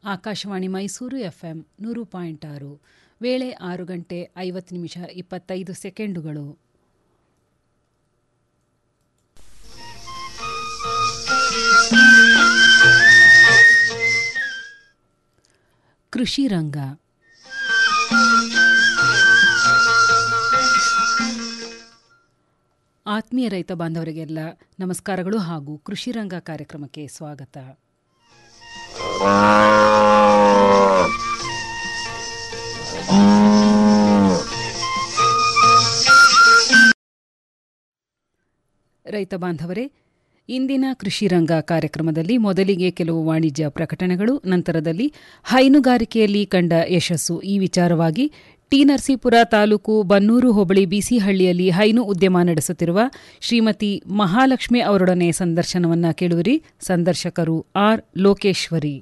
Akashvani Mysuru FM ನೂರು point ಆರು ವೇಳೆ ಆರು ಗಂಟೆ ಐವತ್ತು ನಿಮಿಷ ಇಪ್ಪತ್ತೈದು ಸೆಕೆಂಡುಗಳು ಕೃಷಿ ರಂಗ ಆತ್ಮೀಯ ರೈತ ಬಾಂಧವರಿಗೆಲ್ಲ ನಮಸ್ಕಾರಗಳು ಹಾಗೂ ಕೃಷಿ ರಂಗ ಕಾರ್ಯಕ್ರಮಕ್ಕೆ ಸ್ವಾಗತ ರೈತ ಬಾಂಧವರೇ ಇಂದಿನ ಕೃಷಿ ರಂಗ ಕಾರ್ಯಕ್ರಮದಲ್ಲಿ ಮೊದಲಿಗೆ ಕೆಲವು ವಾಣಿಜ್ಯ ಪ್ರಕಟಣೆಗಳು ನಂತರದಲ್ಲಿ ಹೈನುಗಾರಿಕೆಯಲ್ಲಿ ಕಂಡ ಯಶಸ್ಸು ಈ ವಿಚಾರವಾಗಿ ಟಿ ನರಸೀಪುರ ತಾಲೂಕು ಬನ್ನೂರು ಹೋಬಳಿ ಬಿಸಿಹಳ್ಳಿಯಲ್ಲಿ ಹೈನು ಉದ್ಯಮ ನಡೆಸುತ್ತಿರುವ ಶ್ರೀಮತಿ ಮಹಾಲಕ್ಷ್ಮಿ ಅವರೊಡನೆ ಸಂದರ್ಶನವನ್ನ ಕೇಳುವಿರಿ ಸಂದರ್ಶಕರು ಆರ್ ಲೋಕೇಶ್ವರಿ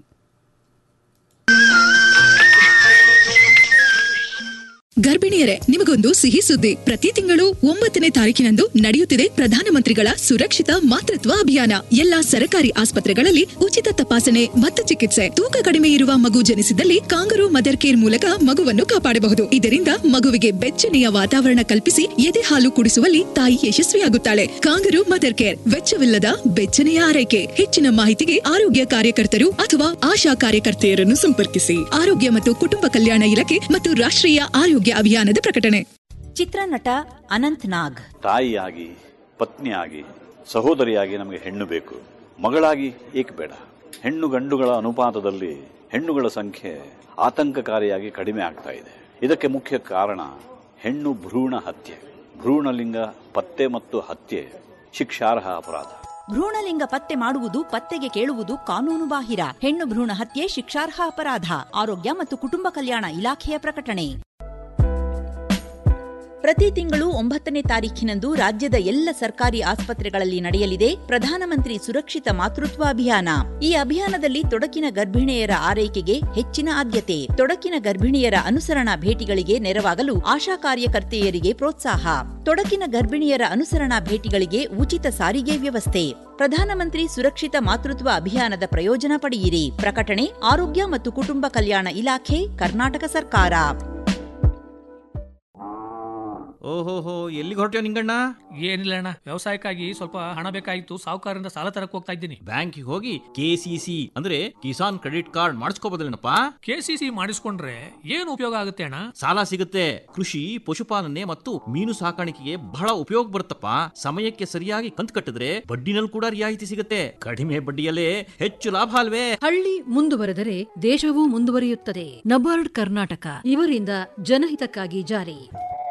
ಗರ್ಭಿಣಿಯರೇ ನಿಮಗೊಂದು ಸಿಹಿ ಸುದ್ದಿ ಪ್ರತಿ ತಿಂಗಳು ಒಂಬತ್ತನೇ ತಾರೀಕಿನಂದು ನಡೆಯುತ್ತಿದೆ ಪ್ರಧಾನಮಂತ್ರಿಗಳ ಸುರಕ್ಷಿತ ಮಾತೃತ್ವ ಅಭಿಯಾನ ಎಲ್ಲಾ ಸರಕಾರಿ ಆಸ್ಪತ್ರೆಗಳಲ್ಲಿ ಉಚಿತ ತಪಾಸಣೆ ಮತ್ತು ಚಿಕಿತ್ಸೆ ತೂಕ ಕಡಿಮೆ ಇರುವ ಮಗು ಜನಿಸಿದಲ್ಲಿ ಕಾಂಗರು ಮದರ್ ಕೇರ್ ಮೂಲಕ ಮಗುವನ್ನು ಕಾಪಾಡಬಹುದು ಇದರಿಂದ ಮಗುವಿಗೆ ಬೆಚ್ಚನೆಯ ವಾತಾವರಣ ಕಲ್ಪಿಸಿ ಎದೆ ಹಾಲು ಕುಡಿಸುವಲ್ಲಿ ತಾಯಿ ಯಶಸ್ವಿಯಾಗುತ್ತಾಳೆ ಕಾಂಗರು ಮದರ್ ಕೇರ್ ವೆಚ್ಚವಿಲ್ಲದ ಬೆಚ್ಚನೆಯ ಆರೈಕೆ ಹೆಚ್ಚಿನ ಮಾಹಿತಿಗೆ ಆರೋಗ್ಯ ಕಾರ್ಯಕರ್ತರು ಅಥವಾ ಆಶಾ ಕಾರ್ಯಕರ್ತೆಯರನ್ನು ಸಂಪರ್ಕಿಸಿ ಆರೋಗ್ಯ ಮತ್ತು ಕುಟುಂಬ ಕಲ್ಯಾಣ ಇಲಾಖೆ ಮತ್ತು ರಾಷ್ಟ್ರೀಯ ಆರೋಗ್ಯ ಅಭಿಯಾನದ ಪ್ರಕಟಣೆ ಚಿತ್ರನಟ ಅನಂತ್ ನಾಗ್ ತಾಯಿಯಾಗಿ ಪತ್ನಿಯಾಗಿ ಸಹೋದರಿಯಾಗಿ ನಮಗೆ ಹೆಣ್ಣು ಬೇಕು ಮಗಳಾಗಿ ಏಕೆ ಬೇಡ ಹೆಣ್ಣು ಗಂಡುಗಳ ಅನುಪಾತದಲ್ಲಿ ಹೆಣ್ಣುಗಳ ಸಂಖ್ಯೆ ಆತಂಕಕಾರಿಯಾಗಿ ಕಡಿಮೆ ಆಗ್ತಾ ಇದೆ ಇದಕ್ಕೆ ಮುಖ್ಯ ಕಾರಣ ಹೆಣ್ಣು ಭ್ರೂಣ ಹತ್ಯೆ ಭ್ರೂಣಲಿಂಗ ಪತ್ತೆ ಮತ್ತು ಹತ್ಯೆ ಶಿಕ್ಷಾರ್ಹ ಅಪರಾಧ ಭ್ರೂಣಲಿಂಗ ಪತ್ತೆ ಮಾಡುವುದು ಪತ್ತೆಗೆ ಕೇಳುವುದು ಕಾನೂನು ಬಾಹಿರ ಹೆಣ್ಣು ಭ್ರೂಣ ಹತ್ಯೆ ಶಿಕ್ಷಾರ್ಹ ಅಪರಾಧ ಆರೋಗ್ಯ ಮತ್ತು ಕುಟುಂಬ ಕಲ್ಯಾಣ ಇಲಾಖೆಯ ಪ್ರಕಟಣೆ ಪ್ರತಿ ತಿಂಗಳು ಒಂಬತ್ತನೇ ತಾರೀಖಿನಂದು ರಾಜ್ಯದ ಎಲ್ಲ ಸರ್ಕಾರಿ ಆಸ್ಪತ್ರೆಗಳಲ್ಲಿ ನಡೆಯಲಿದೆ ಪ್ರಧಾನಮಂತ್ರಿ ಸುರಕ್ಷಿತ ಮಾತೃತ್ವ ಅಭಿಯಾನ ಈ ಅಭಿಯಾನದಲ್ಲಿ ತೊಡಕಿನ ಗರ್ಭಿಣಿಯರ ಆರೈಕೆಗೆ ಹೆಚ್ಚಿನ ಆದ್ಯತೆ ತೊಡಕಿನ ಗರ್ಭಿಣಿಯರ ಅನುಸರಣಾ ಭೇಟಿಗಳಿಗೆ ನೆರವಾಗಲು ಆಶಾ ಕಾರ್ಯಕರ್ತೆಯರಿಗೆ ಪ್ರೋತ್ಸಾಹ ತೊಡಕಿನ ಗರ್ಭಿಣಿಯರ ಅನುಸರಣಾ ಭೇಟಿಗಳಿಗೆ ಉಚಿತ ಸಾರಿಗೆ ವ್ಯವಸ್ಥೆ ಪ್ರಧಾನಮಂತ್ರಿ ಸುರಕ್ಷಿತ ಮಾತೃತ್ವ ಅಭಿಯಾನದ ಪ್ರಯೋಜನ ಪಡೆಯಿರಿ ಪ್ರಕಟಣೆ ಆರೋಗ್ಯ ಮತ್ತು ಕುಟುಂಬ ಕಲ್ಯಾಣ ಇಲಾಖೆ ಕರ್ನಾಟಕ ಸರ್ಕಾರ ಓಹೋಹೋ ಎಲ್ಲಿಗೆ ಹೊರಟ್ಯೋ ನಿಂಗಣ್ಣ ಏನಿಲ್ಲ ಅಣ್ಣ ವ್ಯವಸಾಯಕ್ಕಾಗಿ ಸ್ವಲ್ಪ ಹಣ ಬೇಕಾಗಿತ್ತು ಸಾಹುಕಾರರಿಂದ ಸಾಲ ತರಕ್ ಹೋಗ್ತಾ ಇದ್ದೀನಿ ಬ್ಯಾಂಕಿಗೆ ಹೋಗಿ ಕೆಸಿಸಿ ಅಂದ್ರೆ ಕಿಸಾನ್ ಕ್ರೆಡಿಟ್ ಕಾರ್ಡ್ ಮಾಡಿಸ್ಕೋಬೋದಲ್ಲೇನಪ್ಪ ಕೆ ಸಿ ಸಿ ಮಾಡಿಸ್ಕೊಂಡ್ರೆ ಏನು ಉಪಯೋಗ ಆಗುತ್ತೆ ಅಣ್ಣ ಸಾಲ ಸಿಗುತ್ತೆ ಕೃಷಿ ಪಶುಪಾಲನೆ ಮತ್ತು ಮೀನು ಸಾಕಾಣಿಕೆಗೆ ಬಹಳ ಉಪಯೋಗ ಬರುತ್ತಪ್ಪ ಸಮಯಕ್ಕೆ ಸರಿಯಾಗಿ ಕಂತು ಕಟ್ಟಿದ್ರೆ ಬಡ್ಡಿನಲ್ಲಿ ಕೂಡ ರಿಯಾಯಿತಿ ಸಿಗುತ್ತೆ ಕಡಿಮೆ ಬಡ್ಡಿಯಲ್ಲೇ ಹೆಚ್ಚು ಲಾಭ ಅಲ್ವೇ ಹಳ್ಳಿ ಮುಂದುವರೆದರೆ ದೇಶವೂ ಮುಂದುವರಿಯುತ್ತದೆ ನಬಾರ್ಡ್ ಕರ್ನಾಟಕ ಇವರಿಂದ ಜನಹಿತಕ್ಕಾಗಿ ಜಾರಿ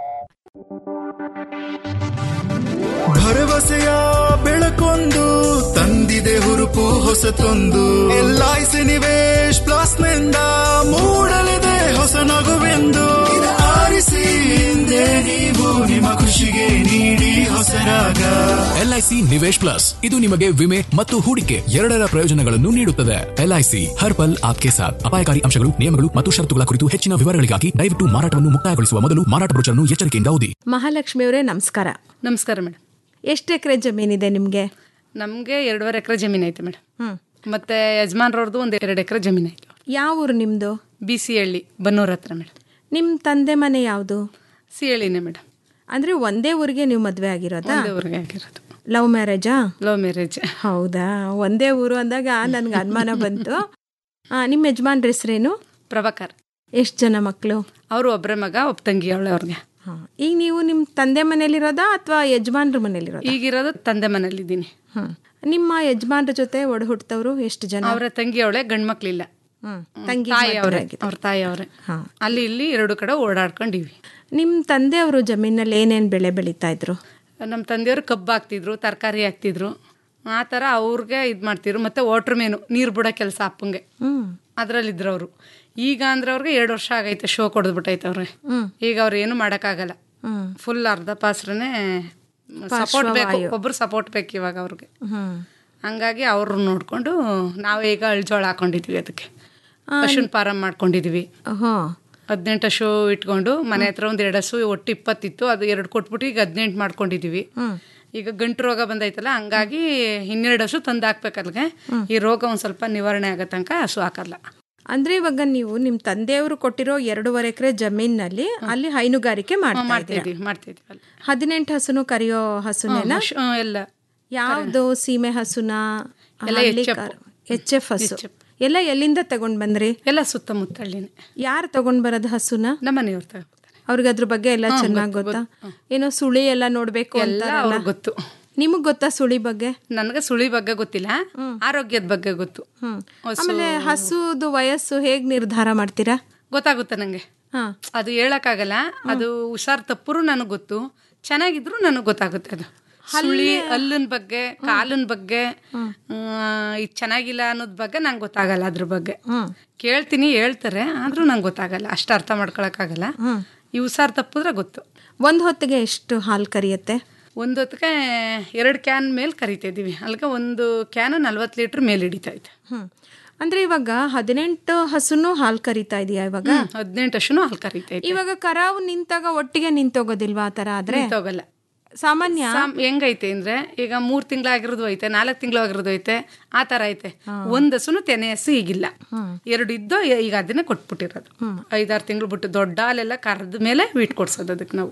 ಭರವಸೆಯ ಬೆಳಕೊಂದು ತಂದಿದೆ ಹುರುಪು ಹೊಸತೊಂದು ಎಲ್ಐಸಿ ನಿವೇಶ್ ಪ್ಲಸ್ ನಿಂದ ಮೂಡಲಿದೆ ಹೊಸ ನಗುವೆಂದು ಇದು ಆರಿಸಿ ಹಿಂದೆ ನೀವು ನಿಮ್ಮ ಖುಷಿಗೆ ನೀಡಿ ಹೊಸರಾಗ ಎಲ್ಐಸಿ ನಿವೇಶ್ ಪ್ಲಸ್ ಇದು ನಿಮಗೆ ವಿಮೆ ಮತ್ತು ಹೂಡಿಕೆ ಎರಡರ ಪ್ರಯೋಜನಗಳನ್ನು ನೀಡುತ್ತದೆ ಎಲ್ಐಸಿ ಹರ್ ಪಲ್ ಆಪ್ಕೆ ಸಾಥ್ ಅಪಾಯಕಾರಿ ಅಂಶಗಳು ನಿಯಮಗಳು ಮತ್ತು ಷರತ್ತುಗಳ ಕುರಿತು ಹೆಚ್ಚಿನ ವಿವರಗಳಿಗಾಗಿ ದಯವಿಟ್ಟು ಮಾರಾಟವನ್ನು ಮುಕ್ತಾಯಗೊಳಿಸುವ ಮೊದಲು ಮಾರಾಟ ಬ್ರೋಚರ್ನ್ನು ಎಚ್ಚರಿಕೆಯಿಂದ ಓದಿ ಮಹಾಲಕ್ಷ್ಮಿ ಅವರೇ ನಮಸ್ಕಾರ ನಮಸ್ಕಾರ ಮೇಡಮ್ ಎಷ್ಟು ಎಕರೆ ಜಮೀನಿದೆ ನಿಮಗೆ ನಮಗೆ ಎರಡೂವರೆ ಎಕರೆ ಜಮೀನು ಐತೆ ಮೇಡಮ್ ಹ್ಮ್ ಮತ್ತೆ ಯಜಮಾನ್ರವ್ರದ್ದು ಒಂದು ಎರಡು ಎಕರೆ ಜಮೀನು ಐತೆ ಯಾವ ಊರು ನಿಮ್ಮದು ಬಿ ಸಿ ಹಳ್ಳಿ ಬನ್ನೂರ ಹತ್ರ ಮೇಡಮ್ ನಿಮ್ಮ ತಂದೆ ಮನೆ ಯಾವುದು ಸಿ ಹಳ್ಳಿನೇ ಮೇಡಮ್ ಅಂದರೆ ಒಂದೇ ಊರಿಗೆ ನೀವು ಮದುವೆ ಆಗಿರೋದಾ ಒಂದೇ ಊರಿಗೆ ಆಗಿರೋದು ಲವ್ ಮ್ಯಾರೇಜಾ ಲವ್ ಮ್ಯಾರೇಜ್ ಹೌದಾ ಒಂದೇ ಊರು ಅಂದಾಗ ನನಗೆ ಅನುಮಾನ ಬಂತು ಆ, ನಿಮ್ಮ ಯಜಮಾನ್ರ ಹೆಸರೇನು ಪ್ರಭಾಕರ್ ಎಷ್ಟು ಜನ ಮಕ್ಕಳು ಅವರು ಒಬ್ಬರೇ ಮಗ ಒಬ್ಬ ತಂಗಿ ಅವಳೆ ಅವ್ರಿಗೆ ಹಾಂ ಈಗ ನೀವು ನಿಮ್ಮ ತಂದೆ ಮನೇಲಿರೋದಾ ಅಥವಾ ಯಜಮಾನ್ರ ಮನೇಲಿರೋದಾ ಈಗಿರೋದು ತಂದೆ ಮನೇಲಿದ್ದೀನಿ ಹ್ಞೂ ನಿಮ್ಮ ಯಜಮಾನ್ರ ಜೊತೆ ಒಡ ಹುಟ್ಟದವರು ಎಷ್ಟು ಜನ ಅವರ ತಂಗಿ ಅವಳೆ ಗಂಡು ಮಕ್ಳಿಲ್ಲ ಹ್ಮ್ ತಂಗಿ ತಾಯಿ ಮದುವೆ ಅವ್ರೆ ಆಗಿದೆ. ಅವ್ರ ತಾಯಿ ಅವ್ರೆ ಹಾ. ಅಲ್ಲಿ ಇಲ್ಲಿ ಎರಡು ಕಡೆ ಓಡಾಡ್ಕೊಂಡಿವಿ ನಿಮ್ಮ ತಂದೆಯವರು ಜಮೀನಲ್ಲಿ ಏನೇನು ಬೆಳೆ ಬೆಳೀತಾ ಇದ್ರು ನಮ್ಮ ತಂದೆಯವರು ಕಬ್ಬು ಹಾಕ್ತಿದ್ರು ತರಕಾರಿ ಹಾಕ್ತಿದ್ರು ಆ ಥರ ಅವ್ರಿಗೆ ಇದು ಮಾಡ್ತಿದ್ರು ಮತ್ತೆ ವಾಟ್ರ್ ಮೇನು ನೀರು ಬಿಡೋ ಕೆಲಸ ಅಪ್ಪಂಗೆ ಹ್ಮ್ ಅದ್ರಲ್ಲಿದ್ರು ಅವರು ಈಗ ಅಂದ್ರೆ ಅವ್ರಿಗೆ ಎರಡು ವರ್ಷ ಆಗೈತೆ ಶೋ ಕೊಡ್ದ್ಬಿಟ್ಟೈತೆ ಅವ್ರಿಗೆ ಈಗ ಅವ್ರು ಏನು ಮಾಡೋಕ್ಕಾಗಲ್ಲ ಹ್ಮ್ ಫುಲ್ ಅರ್ಧ ಪಾಸ್ರನೇ ಸಪೋರ್ಟ್ ಬೇಕು ಒಬ್ರು ಸಪೋರ್ಟ್ ಬೇಕು ಇವಾಗ ಅವ್ರಿಗೆ ಹ್ಮ್ ಹಂಗಾಗಿ ಅವ್ರು ನೋಡ್ಕೊಂಡು ನಾವು ಈಗ ಅಳ್ಜೋಳ ಹಾಕೊಂಡಿದ್ವಿ ಅದಕ್ಕೆ ಪಶುನ್ ಫಾರಂ ಮಾಡ್ಕೊಂಡಿದ್ವಿ ಹಾಂ ಹದಿನೆಂಟು ಹಸು ಇಟ್ಕೊಂಡು ಮನೆ ಹತ್ರ ಒಂದು ಎರಡು ಹಸು ಒಟ್ಟು ಇಪ್ಪತ್ತಿತ್ತು ಅದು ಎರಡು ಕೊಟ್ಬಿಟ್ಟು ಈಗ ಹದಿನೆಂಟು ಮಾಡ್ಕೊಂಡಿದೀವಿ ಈಗ ಗಂಟು ರೋಗ ಬಂದೈತಲ್ಲ ಹಂಗಾಗಿ ಇನ್ನೆರಡು ಹಸು ತಂದು ಹಾಕ್ಬೇಕಲ್ಗೆ ಈ ರೋಗ ಒಂದು ಸ್ವಲ್ಪ ನಿವಾರಣೆ ಆಗೋ ತನಕ ಹಸು ಹಾಕಲ್ಲ ಅಂದ್ರೆ ಇವಾಗ ನೀವು ನಿಮ್ ತಂದೆಯವರು ಕೊಟ್ಟಿರೋ ಎರಡೂವರೆ ಎಕರೆ ಜಮೀನಲ್ಲಿ ಅಲ್ಲಿ ಹೈನುಗಾರಿಕೆ ಮಾಡ್ತಾ ಮಾಡ್ತಿದ್ವಿ ಇದ್ದೀರಾ ಮಾಡ್ತಿದ್ವಿ ಅಲ್ಲಿ ಹದಿನೆಂಟು ಹಸುನು ಕರಿಯೋ ಹಸುನೇನ ಹ್ಮ್, ಹ್ಮ್, ಎಲ್ಲ ಯಾವ್ದು ಸೀಮೆ ಹಸುನ ಎಲ್ಲ ಹಳ್ಳಿ HF. ಕಾರು? HF ಹಸು ಎಲ್ಲ ಎಲ್ಲಿಂದ ತಗೊಂಡ್ ಬಂದ್ರಿ ಎಲ್ಲ ಸುತ್ತಮುತ್ತ ಹಳ್ಳಿನೇ ಯಾರು ತಗೊಂಡ್ ಬರೋದು ಹಸುನ ನಮ್ಮ ಮನೆಯವ್ರು ತಗೋ ಅವ್ರಿಗೆ ಅದ್ರ ಬಗ್ಗೆ ಎಲ್ಲ ಹ್ಮ್, ಚೆನ್ನಾಗ್ ಗೊತ್ತು, ಗೊತ್ತಾ ಏನೋ ಸುಳಿ ಎಲ್ಲ ನೋಡ್ಬೇಕು ಎಲ್ಲ ಅಂತಾರಲ್ಲ ಅವ್ರಿಗೆ ಗೊತ್ತು ನಿಮಗ್ ಗೊತ್ತಾ ಸುಳಿ ಬಗ್ಗೆ ನನಗೆ ಸುಳಿ ಬಗ್ಗೆ ಗೊತ್ತಿಲ್ಲ ಆರೋಗ್ಯದ ಬಗ್ಗೆ ಗೊತ್ತು ಹ್ಮ್ ಹಸು- ಆಮೇಲೆ ಹಸುದು ವಯಸ್ಸು ಹೇಗ್ ನಿರ್ಧಾರ ಮಾಡ್ತೀರಾ ಗೊತ್ತಾಗುತ್ತೆ ನಂಗೆ ಹಾ ಅದು ಹೇಳಕ್ಕಾಗಲ್ಲ ಅದು ಹುಷಾರ್ ತಪ್ಪರು ನನಗೆ ಗೊತ್ತು ಚೆನ್ನಾಗಿದ್ರು ನನಗೆ ಗೊತ್ತಾಗುತ್ತೆ ಅದು ಸುಳಿ ಹಲ್ಲಿನ ಬಗ್ಗೆ ಕಾಲಿನ ಬಗ್ಗೆ ಇದು ಚೆನ್ನಾಗಿಲ್ಲ ಅನ್ನೋದ್ ಬಗ್ಗೆ ನಂಗೆ ಗೊತ್ತಾಗಲ್ಲ ಅದ್ರ ಬಗ್ಗೆ ಕೇಳ್ತೀನಿ ಹೇಳ್ತಾರೆ ಆದ್ರೂ ನಂಗೆ ಗೊತ್ತಾಗಲ್ಲ ಅಷ್ಟು ಅರ್ಥ ಮಾಡ್ಕೊಳಕ್ಕಾಗಲ್ಲ ಈ ಹುಷಾರ್ ತಪ್ಪಿದ್ರೆ ಗೊತ್ತು ಒಂದ್ ಹೊತ್ತಿಗೆ ಎಷ್ಟು ಹಾಲು ಕರಿಯತ್ತೆ ಒಂದು ಹೊತ್ತಿಗೆ ಎರಡು ಕ್ಯಾನ್ ಮೇಲೆ ಕರಿತಿದ್ದೀವಿ ಅಲ್ಲಿಗೆ ಒಂದು ಕ್ಯಾನ್ ನಲ್ವತ್ತು ಲೀಟ್ರ್ ಮೇಲೆ ಹಿಡಿತಾ ಇದೆ ಹ್ಮ್ ಅಂದ್ರೆ ಇವಾಗ ಹದಿನೆಂಟು ಹಸುನು ಹಾಲು ಕರಿತಾ ಇದೆಯಾ ಇವಾಗ ಹದಿನೆಂಟು ವರ್ಷನೂ ಹಾಲು ಕರಿತಾ ಇದೆ ಇವಾಗ ಕರಾವು ನಿಂತಾಗ ಒಟ್ಟಿಗೆ ನಿಂತೋಗೋದಿಲ್ವಾ ಆ ತರ ಆದ್ರೆ ನಿಂತೋಗಲ್ಲ ಸಾಮಾನ್ಯ ಸಾಮ್- ಹೆಂಗೈತೆ ಅಂದ್ರೆ ಈಗ ಮೂರ್ ತಿಂಗಳಾಗಿರೋದು ಐತೆ ನಾಲ್ಕು ತಿಂಗಳು ಆಗಿರೋದು ಐತೆ ಆ ತರ ಐತೆ ಒಂದ್ ಹಸುನು ತೆನೆ ಹಸು ಈಗಿಲ್ಲ ಎರಡು ಇದ್ದೋ ಈಗ ಅದನ್ನೇ ಕೊಟ್ಬಿಟ್ಟಿರೋದು ಐದಾರು ತಿಂಗಳು ಬಿಟ್ಟು ದೊಡ್ಡ ಹಾಲೆಲ್ಲ ಕರೆದ ಮೇಲೆ ವೀಟ್ ಕೊಡ್ಸೋದು ಅದಕ್ಕೆ ನಾವು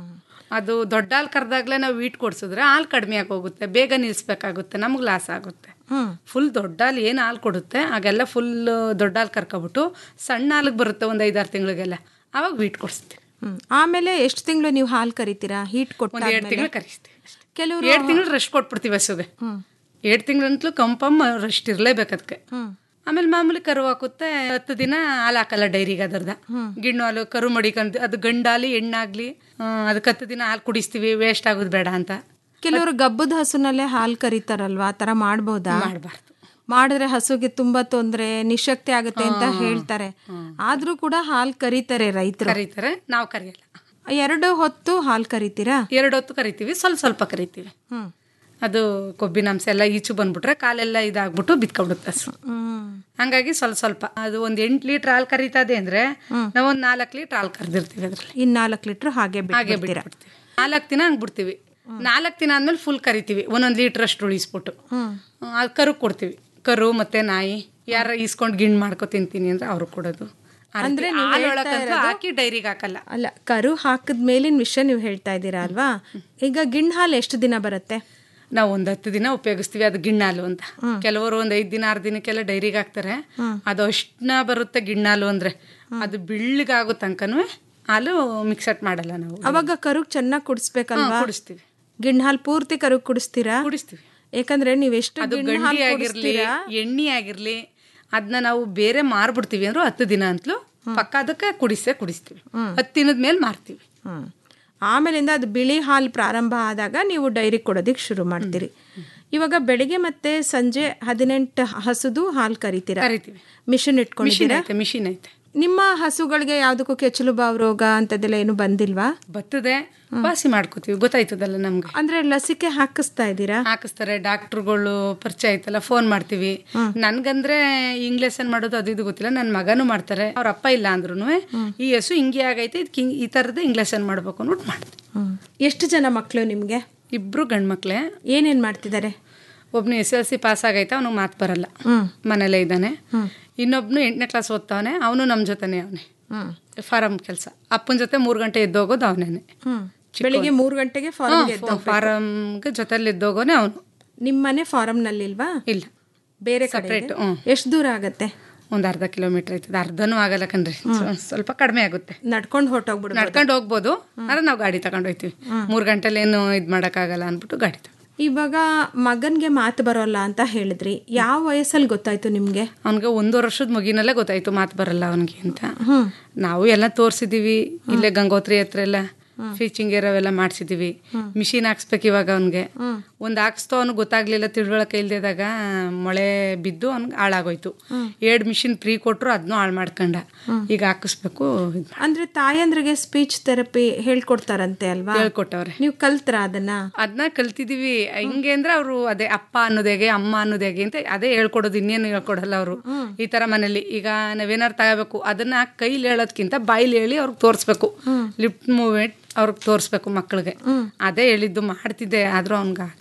ಅದು ದೊಡ್ಡ ಹಾಲು ಕರೆದಾಗ್ಲೇ ನಾವು ವೀಟ್ ಕೊಡ್ಸಿದ್ರೆ ಹಾಲು ಕಡಿಮೆ ಆಗಿ ಹೋಗುತ್ತೆ ಬೇಗ ನಿಲ್ಸ್ಬೇಕಾಗುತ್ತೆ ನಮ್ಗೆ ಲಾಸ್ ಆಗುತ್ತೆ ಫುಲ್ ದೊಡ್ಡ ಹಾಲು ಏನು ಹಾಲು ಕೊಡುತ್ತೆ ಆಗೆಲ್ಲ ಫುಲ್ ದೊಡ್ಡ ಹಾಲು ಕರ್ಕೊಬಿಟ್ಟು ಸಣ್ಣ ಹಾಲಿಗೆ ಬರುತ್ತೆ ಒಂದು ಐದಾರು ತಿಂಗಳಿಗೆಲ್ಲ ಅವಾಗ ವೀಟ್ ಕೊಡಿಸ್ತೀವಿ ಹ್ಮ್. ಆಮೇಲೆ ಎಷ್ಟು ತಿಂಗಳು ನೀವು ಹಾಲು ಕರಿತೀರಾ ಹೀಟ್ ಒಂದ್ ಎರಡು ಕೊಟ್ಟು ತಿಂಗಳು ಕರಿಸ್ತೀವಿ ಕೆಲವರು ಎರಡು ತಿಂಗಳು ರೆಸ್ಟ್ ಕೊಟ್ಬಿಡ್ತೀವಿ ಹಸುಗೆ ಎರಡು ತಿಂಗಳಂತಲೂ ಕಂಪಮ್ ರೆಸ್ಟ್ ಇರ್ಲೇಬೇಕು ಅದಕ್ಕೆ ಆಮೇಲೆ ಮಾಮೂಲಿ ಕರು ಹಾಕುತ್ತೆ ಹತ್ತು ದಿನ ಹಾಲು ಹಾಕಲ್ಲ ಡೈರಿಗೆ ಅದರ್ದ ಗಿಣ್ಣು ಹಾಲು ಕರು ಮಡಿಕೊಂಡು ಅದು ಗಂಡಾಲಿ ಹೆಣ್ಣಾಗ್ಲಿ ಅದಕ್ಕೆ ಹತ್ತು ದಿನ ಹಾಲು ಕುಡಿಸ್ತೀವಿ ವೇಸ್ಟ್ ಆಗೋದು ಬೇಡ ಅಂತ ಕೆಲವರು ಗಬ್ಬದ ಹಸುನಲ್ಲೇ ಹಾಲು ಕರಿತಾರಲ್ವಾ ಆ ತರ ಮಾಡ್ಬೋದಾ ಮಾಡಬಾರ್ದು ಮಾಡಿದ್ರೆ ಹಸುಗೆ ತುಂಬಾ ತೊಂದ್ರೆ ನಿಶಕ್ತಿ ಆಗುತ್ತೆ ಅಂತ ಹೇಳ್ತಾರೆ ಆದ್ರೂ ಕೂಡ ಹಾಲು ಕರೀತಾರೆ ರೈತರು ಕರೀತಾರೆ ನಾವು ಕರಿಯಲ್ಲ ಎರಡು ಹೊತ್ತು ಹಾಲು ಕರಿತೀರಾ ಎರಡು ಹೊತ್ತು ಕರಿತೀವಿ ಸ್ವಲ್ಪ ಸ್ವಲ್ಪ ಕರಿತೀವಿ ಹ್ಮ್ ಅದು ಕೊಬ್ಬಿನಾಂಶ ಎಲ್ಲ ಈಚು ಬಂದ್ಬಿಟ್ರೆ ಕಾಲೆಲ್ಲ ಇದಾಗ್ಬಿಟ್ಟು ಬಿತ್ಕೊಬಿಡುತ್ತೆ ಹಸು ಹ್ಮ್ ಹಂಗಾಗಿ ಸ್ವಲ್ಪ ಸ್ವಲ್ಪ ಅದು ಒಂದ್ ಎಂಟು ಲೀಟರ್ ಹಾಲು ಕರೀತದೆ ಅಂದ್ರೆ ನಾವು ಒಂದ್ ನಾಲ್ಕು ಲೀಟರ್ ಹಾಲು ಕರೆದಿರ್ತೀವಿ ಅದ್ರಲ್ಲಿ ಇನ್ ನಾಲ್ಕು ಲೀಟರ್ ಹಾಗೆ ಹಾಗೆ ಬಿಡ್ತೀರಾ ಬಿಟ್ಬಿಡ್ತೀವಿ ನಾಲ್ಕು ದಿನ ಹಂಗೆ ಬಿಡ್ತೀವಿ ನಾಲ್ಕು ದಿನ ಆದ್ಮೇಲೆ ಫುಲ್ ಕರಿತೀವಿ ಒಂದೊಂದು ಲೀಟರ್ ಅಷ್ಟು ಉಳಿಸ್ಬಿಟ್ಟು ಅದು ಕರು ಕೊಡ್ತೀವಿ ಕರು ಮತ್ತೆ ನಾಯಿ ಯಾರ ಈಸ್ಕೊಂಡು ಗಿಣ್ ಮಾಡ್ಕೊ ತಿಂತೀನಿ ಅಂದ್ರೆ ಅವ್ರಿಗೆ ಕೊಡೋದು ಅಂದ್ರೆ ಅಂದ್ರೆ ನೀವ್ ಹೇಳ್ತಾ ಇರೋದು- ಹಾಕಿ ಡೈರಿಗೆ ಹಾಕಲ್ಲ ಅಲ್ಲ ಕರು ಹಾಕಿದ ಮೇಲಿನ ವಿಷಯ ನೀವು ಹೇಳ್ತಾ ಇದ್ದೀರಾ ಅಲ್ವಾ ಈಗ ಗಿಣ್ ಹಾಲು ಎಷ್ಟು ದಿನ ಬರುತ್ತೆ ನಾವು ಒಂದ್ ಹತ್ತು ದಿನ ಉಪಯೋಗಿಸ್ತೀವಿ ಅದು ಗಿಣ್ಣಾಲು ಅಂತ ಕೆಲವರು ಒಂದ್ ಐದ್ ದಿನ ಆರು ದಿನಕ್ಕೆಲ್ಲ ಡೈರಿಗೆ ಹಾಕ್ತಾರೆ ಅದು ಅಷ್ಟನ್ನ ಬರುತ್ತೆ ಗಿಣ್ಣಾಲು ಅಂದ್ರೆ ಅದು ಬಿಳ್ಳಿಗಾಗೋ ತನಕನೂ ಹಾಲು ಮಿಕ್ಸಟ್ ಮಾಡಲ್ಲ ನಾವು ಅವಾಗ ಕರುಗ್ ಚೆನ್ನಾಗಿ ಕುಡಿಸ್ಬೇಕಲ್ವಾ ಹಾ, ಕುಡಿಸ್ತೀವಿ. ಗಿಣ್ ಹಾಲು ಪೂರ್ತಿ ಕರುಗ್ ಕುಡಿಸ್ತೀರಾ ಕುಡಿಸ್ತೀವಿ ಯಾಕಂದ್ರೆ ನೀವ್ ಎಷ್ಟು ಅದು ಗಿಣ್ ಗಂಡಿ ಹಾಲು ಆಗಿರ್ಲಿ ಕುಡಿಸ್ತೀರಾ ಎಣ್ಣೆ ಆಗಿರ್ಲಿ ಅದನ್ನ ನಾವು ಬೇರೆ ಮಾರ್ಬಿಡ್ತೀವಿ ಅಂದ್ರೆ ಹತ್ತು ದಿನ ಅಂತಲೂ ಪಕ್ಕ ಅದಕ್ಕೆ ಕುಡಿಸೇ ಕುಡಿಸ್ತೀವಿ ಹತ್ತು ದಿನದ ಮೇಲೆ ಮಾರ್ತೀವಿ ಹ್ಮ್. ಆಮೇಲಿಂದ ಅದು ಬಿಳಿ ಹಾಲು ಪ್ರಾರಂಭ ಆದಾಗ ನೀವು ಡೈರಿ ಕೊಡೋದಿಕ್ ಶುರು ಮಾಡ್ತೀರಿ ಇವಾಗ ಬೆಳಿಗ್ಗೆ ಮತ್ತೆ ಸಂಜೆ ಹದಿನೆಂಟು ಹಸುದು ಹಾಲು ಕರಿತೀರಾ ಕರಿತೀವಿ. ಮಿಷಿನ್ ಮಿಷಿನ್ ಇಟ್ಕೊಂಡಿದ್ದೀರಾ ಐತೆ ಮಿಷಿನ್ ಐತೆ ನಿಮ್ಮ ಹಸುಗಳಿಗೆ ಯಾವ್ದಕ್ಕೂ ಕೆಚ್ಚಲು ಬಾವು ರೋಗ ಅಂತದೆಲ್ಲ ಏನು ಬಂದಿಲ್ವಾ ಬರ್ತದೆ ವಾಸಿ ಮಾಡ್ಕೋತೀವಿ ಗೊತ್ತಾಯ್ತದಲ್ಲ ನಮ್ಗೆ ಅಂದ್ರೆ ಲಸಿಕೆ ಹಾಕಿಸ್ತಾ ಇದ್ದೀರಾ ಹಾಕಿಸ್ತಾರೆ ಡಾಕ್ಟ್ರುಗಳು ಪರಿಚಯ ಆಯ್ತಲ್ಲ ಫೋನ್ ಮಾಡ್ತೀವಿ ನನ್ಗಂದ್ರೆ ಇಂಗ್ಲೇಸನ್ ಮಾಡೋದು ಅದು ಇದು ಗೊತ್ತಿಲ್ಲ ನನ್ನ ಮಗನೂ ಮಾಡ್ತಾರೆ ಅವ್ರ ಅಪ್ಪ ಇಲ್ಲ ಅಂದ್ರೂ ಈ ಹಸು ಹಿಂಗೆ ಆಗೈತೆ ಇದಕ್ಕೆ ಈ ಥರದ್ದು ಇಂಗ್ಲೇಸನ್ ಮಾಡ್ಬೇಕು ಅಂದ್ಬಿಟ್ಟು ಮಾಡ್ತೀವಿ ಎಷ್ಟು ಜನ ಮಕ್ಕಳು ನಿಮ್ಗೆ ಇಬ್ರು ಗಂಡ್ಮಕ್ಳೇ ಏನೇನ್ ಮಾಡ್ತಿದ್ದಾರೆ ಒಬ್ನು ಎಸ್ ಎಲ್ ಸಿ ಪಾಸ್ ಆಗೈತೆ ಅವನಿಗೆ ಮಾತು ಬರಲ್ಲ ಮನೇಲೇ ಇದ್ದಾನೆ ಇನ್ನೊಬ್ನು ಎಂಟನೇ ಕ್ಲಾಸ್ ಓದ್ತಾವನೆ ಅವನು ನಮ್ಮ ಜೊತೆನೇ ಅವನೇ ಫಾರಂ ಕೆಲಸ ಅಪ್ಪನ ಜೊತೆ ಮೂರು ಗಂಟೆ ಎದ್ದೋಗೋದು ಅವನೇನೆ ಬೆಳಿಗ್ಗೆ ಮೂರು ಗಂಟೆಗೆ ಫಾರ್ಮ್ಗೆ ಎದ್ದು ಫಾರಮ್ಗೆ ಜೊತೆಲಿ ಎದ್ದೋಗೋನೆ ಅವನು ನಿಮ್ಮ ಮನೆ ಫಾರಂ ನಲ್ಲಿಲ್ವಾ ಇಲ್ಲ ಬೇರೆ Separate, ಕಡೆ ಹ್ಮ್. ಎಷ್ಟು ದೂರ ಆಗತ್ತೆ ಒಂದು ಅರ್ಧ ಕಿಲೋಮೀಟರ್ ಐತದ ಅರ್ಧನೂ ಆಗಲ್ಲ ಕಣ್ರಿ ಸ್ವ- ಸ್ವಲ್ಪ ಕಡಿಮೆ ಆಗುತ್ತೆ ನಡ್ಕೊಂಡು ಹೊಟ್ಟೋಗ್ಬಿಡು ನಡ್ಕೊಂಡು ಹೋಗ್ಬೋದು ಆದ್ರೆ ನಾವು ಗಾಡಿ ತಗೊಂಡು ಹೋಯ್ತೀವಿ ಮೂರು ಗಂಟೆಲಿ ಏನು ಇದು ಮಾಡೋಕ್ಕಾಗಲ್ಲ ಅಂದ್ಬಿಟ್ಟು ಗಾಡಿ ತಗೊಂಡು ಇವಾಗ ಮಗನ್ಗೆ ಮಾತು ಬರೋಲ್ಲ ಅಂತ ಹೇಳಿದ್ರಿ ಯಾವ ವಯಸ್ಸಲ್ಲಿ ಗೊತ್ತಾಯ್ತು ನಿಮ್ಗೆ ಅವನಿಗೆ ಒಂದೂವರೆ ವರ್ಷದ ಮುಗಿನಲ್ಲೇ ಗೊತ್ತಾಯ್ತು ಮಾತು ಬರಲ್ಲ ಅವನಿಗೆ ಅಂತ ನಾವು ಎಲ್ಲ ತೋರಿಸಿದೀವಿ ಇಲ್ಲೇ ಗಂಗೋತ್ರಿ ಹತ್ರ ಎಲ್ಲ ಫೀಚಿಂಗ್ ಇರೋವೆಲ್ಲ ಮಾಡಿಸಿದೀವಿ ಮಿಷಿನ್ ಹಾಕ್ಸ್ಬೇಕು ಇವಾಗ ಅವನಿಗೆ ಒಂದು ಹಾಕ್ಸ್ತೋ ಅವ್ನಿಗೆ ಗೊತ್ತಾಗ್ಲಿಲ್ಲ ತಿಳುವಳಿಕೆ ಇಲ್ದಿದಾಗ ಮೊಳೆ ಬಿದ್ದು ಅವ್ನಿಗೆ ಹಾಳಾಗೋಯ್ತು ಎರಡು ಮಿಷಿನ್ ಫ್ರೀ ಕೊಟ್ರು ಅದನ್ನೂ ಹಾಳು ಮಾಡ್ಕೊಂಡ ಈಗ ಹಾಕಿಸ್ಬೇಕು ಇದ್ ಮಾಡ್- ಅಂದ್ರೆ ತಾಯಂದ್ರಿಗೆ ಸ್ಪೀಚ್ ಥೆರಪಿ ಹೇಳ್ಕೊಡ್ತಾರಂತೆ ಅಲ್ವಾ ಹೇಳ್ಕೊಟ್ಟವ್ರೆ ನೀವು ಕಲ್ತ್ರ ಅದನ್ನ ಅದನ್ನ ಕಲ್ತಿದೀವಿ ಹಿಂಗೆ ಅಂದ್ರೆ ಅವರು ಅದೇ ಅಪ್ಪ ಅನ್ನೋದು ಹೇಗೆ ಅಮ್ಮ ಅನ್ನೋದು ಹೇಗೆ ಅಂತ ಅದೇ ಹೇಳ್ಕೊಡೋದು ಇನ್ನೇನು ಹೇಳ್ಕೊಡಲ್ಲ ಅವರು ಈ ತರ ಮನೇಲಿ ಈಗ ನಾವೇನಾರು ತಗೋಬೇಕು ಅದನ್ನ ಕೈಲಿ ಹೇಳೋದ್ಕಿಂತ ಬಾಯಿಲಿ ಹೇಳಿ ಅವ್ರಿಗೆ ತೋರಿಸ್ಬೇಕು ಲಿಫ್ಟ್ ಮೂವ್ಮೆಂಟ್ ಅವ್ರಿಗೆ ತೋರಿಸ್ಬೇಕು ಮಕ್ಕಳಿಗೆ ಅದೇ ಹೇಳಿದ್ದು ಮಾಡ್ತಿದ್ದೆ ಆದ್ರೂ ಅವ್ನಿಗೆ ಆಗ್ಲಿಲ್ಲ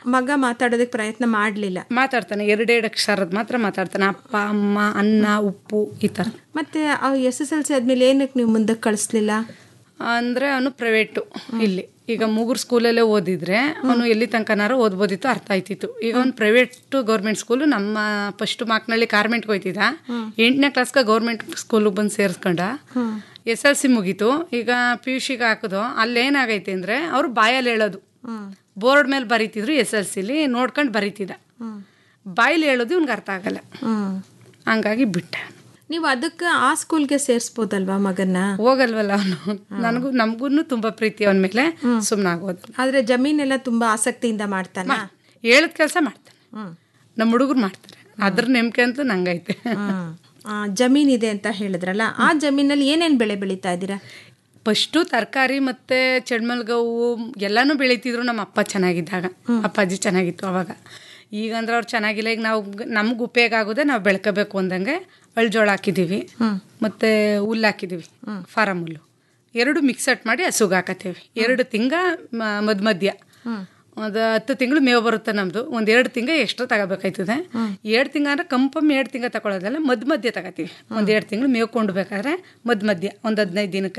ಮಗ ಮಾತಾಡೋದಕ್ಕೆ ಪ್ರಯತ್ನ ಮಾಡ್ಲಿಲ್ಲ ಮಾತಾಡ್ತಾನೆ ಎರಡೆರಡು ಅಕ್ಷರದ್ ಮಾತ್ರ ಮಾತಾಡ್ತಾನೆ ಅಪ್ಪ ಅಮ್ಮ ಅನ್ನ ಉಪ್ಪು ಈ ಥರ ಮತ್ತೆ ಎಸ್ ಎಸ್ ಎಲ್ ಸಿ ಆದ್ಮೇಲೆ ಏನಕ್ಕೆ ನೀವು ಮುಂದಕ್ಕೆ ಕಳಿಸ್ಲಿಲ್ಲ ಅಂದರೆ ಅವನು ಪ್ರೈವೇಟು ಇಲ್ಲಿ ಈಗ ಮೂಗೂರು ಸ್ಕೂಲಲ್ಲೇ ಓದಿದ್ರೆ ಅವನು ಎಲ್ಲಿ ತನಕನಾರು ಓದ್ಬೋದಿತ್ತು ಅರ್ಥ ಆಯ್ತಿತ್ತು ಈಗ ಅವ್ನು ಪ್ರೈವೇಟು ಗೌರ್ಮೆಂಟ್ ಸ್ಕೂಲು ನಮ್ಮ ಫಸ್ಟ್ ಮಾರ್ಕ್ನಲ್ಲಿ ಕಾರ್ಮೆಂಟ್ಗೆ ಹೋಯ್ತಿದ್ದ ಎಂಟನೇ ಕ್ಲಾಸ್ಗೆ ಗೌರ್ಮೆಂಟ್ ಸ್ಕೂಲಿಗೆ ಬಂದು ಸೇರಿಸ್ಕೊಂಡ ಎಸ್ ಎಲ್ ಸಿ ಮುಗೀತು ಈಗ ಪಿ ಯು ಸಿಗೆ ಹಾಕಿದು ಅಲ್ಲೇನಾಗೈತೆ ಅಂದರೆ ಅವ್ರು ಬಾಯಲ್ಲಿ ಹೇಳೋದು ಬೋರ್ಡ್ ಮೇಲೆ ಬರೀತಿದ್ರು ಎಸ್ ಎಲ್ ಸಿಲಿ ನೋಡ್ಕೊಂಡು ಬರೀತಿದ್ದ ಬಾಯಲ್ಲಿ ಹೇಳೋದು ಇವ್ನಿಗೆ ಅರ್ಥ ಆಗಲ್ಲ ಹಂಗಾಗಿ ಬಿಟ್ಟೆ ನೀವು ಅದಕ್ಕೆ ಆ ಸ್ಕೂಲ್ಗೆ ಸೇರಿಸ್ಬೋದಲ್ವಾ ಮಗನ್ನ ಹೋಗಲ್ವಲ್ಲ ಅವನು ನನಗೂ ನಮಗೂ ತುಂಬಾ ಪ್ರೀತಿ ಅವನ ಮೇಲೆ ಸುಮ್ಮನೆ ಆಗೋದು ಆದ್ರೆ ಜಮೀನೆಲ್ಲ ತುಂಬಾ ಆಸಕ್ತಿಯಿಂದ ಮಾಡ್ತಾನ ಹೇಳಿದ ಕೆಲಸ ಮಾಡ್ತಾನೆ ನಮ್ಮ ಹುಡುಗರು ಮಾಡ್ತಾರೆ ಅದ್ರ ನೆಮ್ಕೆ ಅಂತೂ ನಂಗೈತೆ ಜಮೀನ್ ಇದೆ ಅಂತ ಹೇಳಿದ್ರಲ್ಲ ಆ ಜಮೀನಲ್ಲಿ ಏನೇನ್ ಬೆಳೆ ಬೆಳೀತಾ ಇದ್ದೀರಾ ಫಸ್ಟು ತರಕಾರಿ ಮತ್ತು ಚೆಡ್ಮಲ್ಗವು ಎಲ್ಲನೂ ಬೆಳೀತಿದ್ರು ನಮ್ಮ ಅಪ್ಪ ಚೆನ್ನಾಗಿದ್ದಾಗ ಅಪ್ಪಾಜಿ ಚೆನ್ನಾಗಿತ್ತು ಅವಾಗ ಈಗ ಅಂದ್ರೆ ಅವ್ರು ಚೆನ್ನಾಗಿಲ್ಲ ಈಗ ನಾವು ನಮ್ಗೆ ಉಪಯೋಗ ಆಗೋದೇ ನಾವು ಬೆಳ್ಕೋಬೇಕು ಅಂದಂಗೆ ಅಳ್ಜೋಳ ಹಾಕಿದ್ದೀವಿ ಮತ್ತು ಹುಲ್ಲು ಹಾಕಿದ್ದೀವಿ ಫಾರಮ್ ಹುಲ್ಲು ಎರಡು ಮಿಕ್ಸಟ್ ಮಾಡಿ ಹಸುಗೆ ಹಾಕತ್ತೀವಿ ಎರಡು ತಿಂಗ ಮಧ್ಯ ಮಧ್ಯ ಒಂದು ಹತ್ತು ತಿಂಗಳು ಮೇವು ಬರುತ್ತೆ ನಮ್ಮದು ಒಂದು ಎರಡು ತಿಂಗ ಎಕ್ಸ್ಟ್ರಾ ತಗೋಬೇಕಾಯ್ತದೆ ಎರಡು ತಿಂಗ ಅಂದ್ರೆ ಕಂಪಮ್ ಎರಡು ತಿಂಗ ತಗೊಳ್ಳೋದಲ್ಲ ಮಧ್ಯ ಮಧ್ಯ ತಗೋತೀವಿ ಒಂದು ಎರಡು ತಿಂಗಳು ಮೇವು ಕೊಂಡ್ಬೇಕಾದ್ರೆ ಮಧ್ಯ ಮಧ್ಯ ಒಂದು ಹದಿನೈದು ದಿನಕ್ಕೆ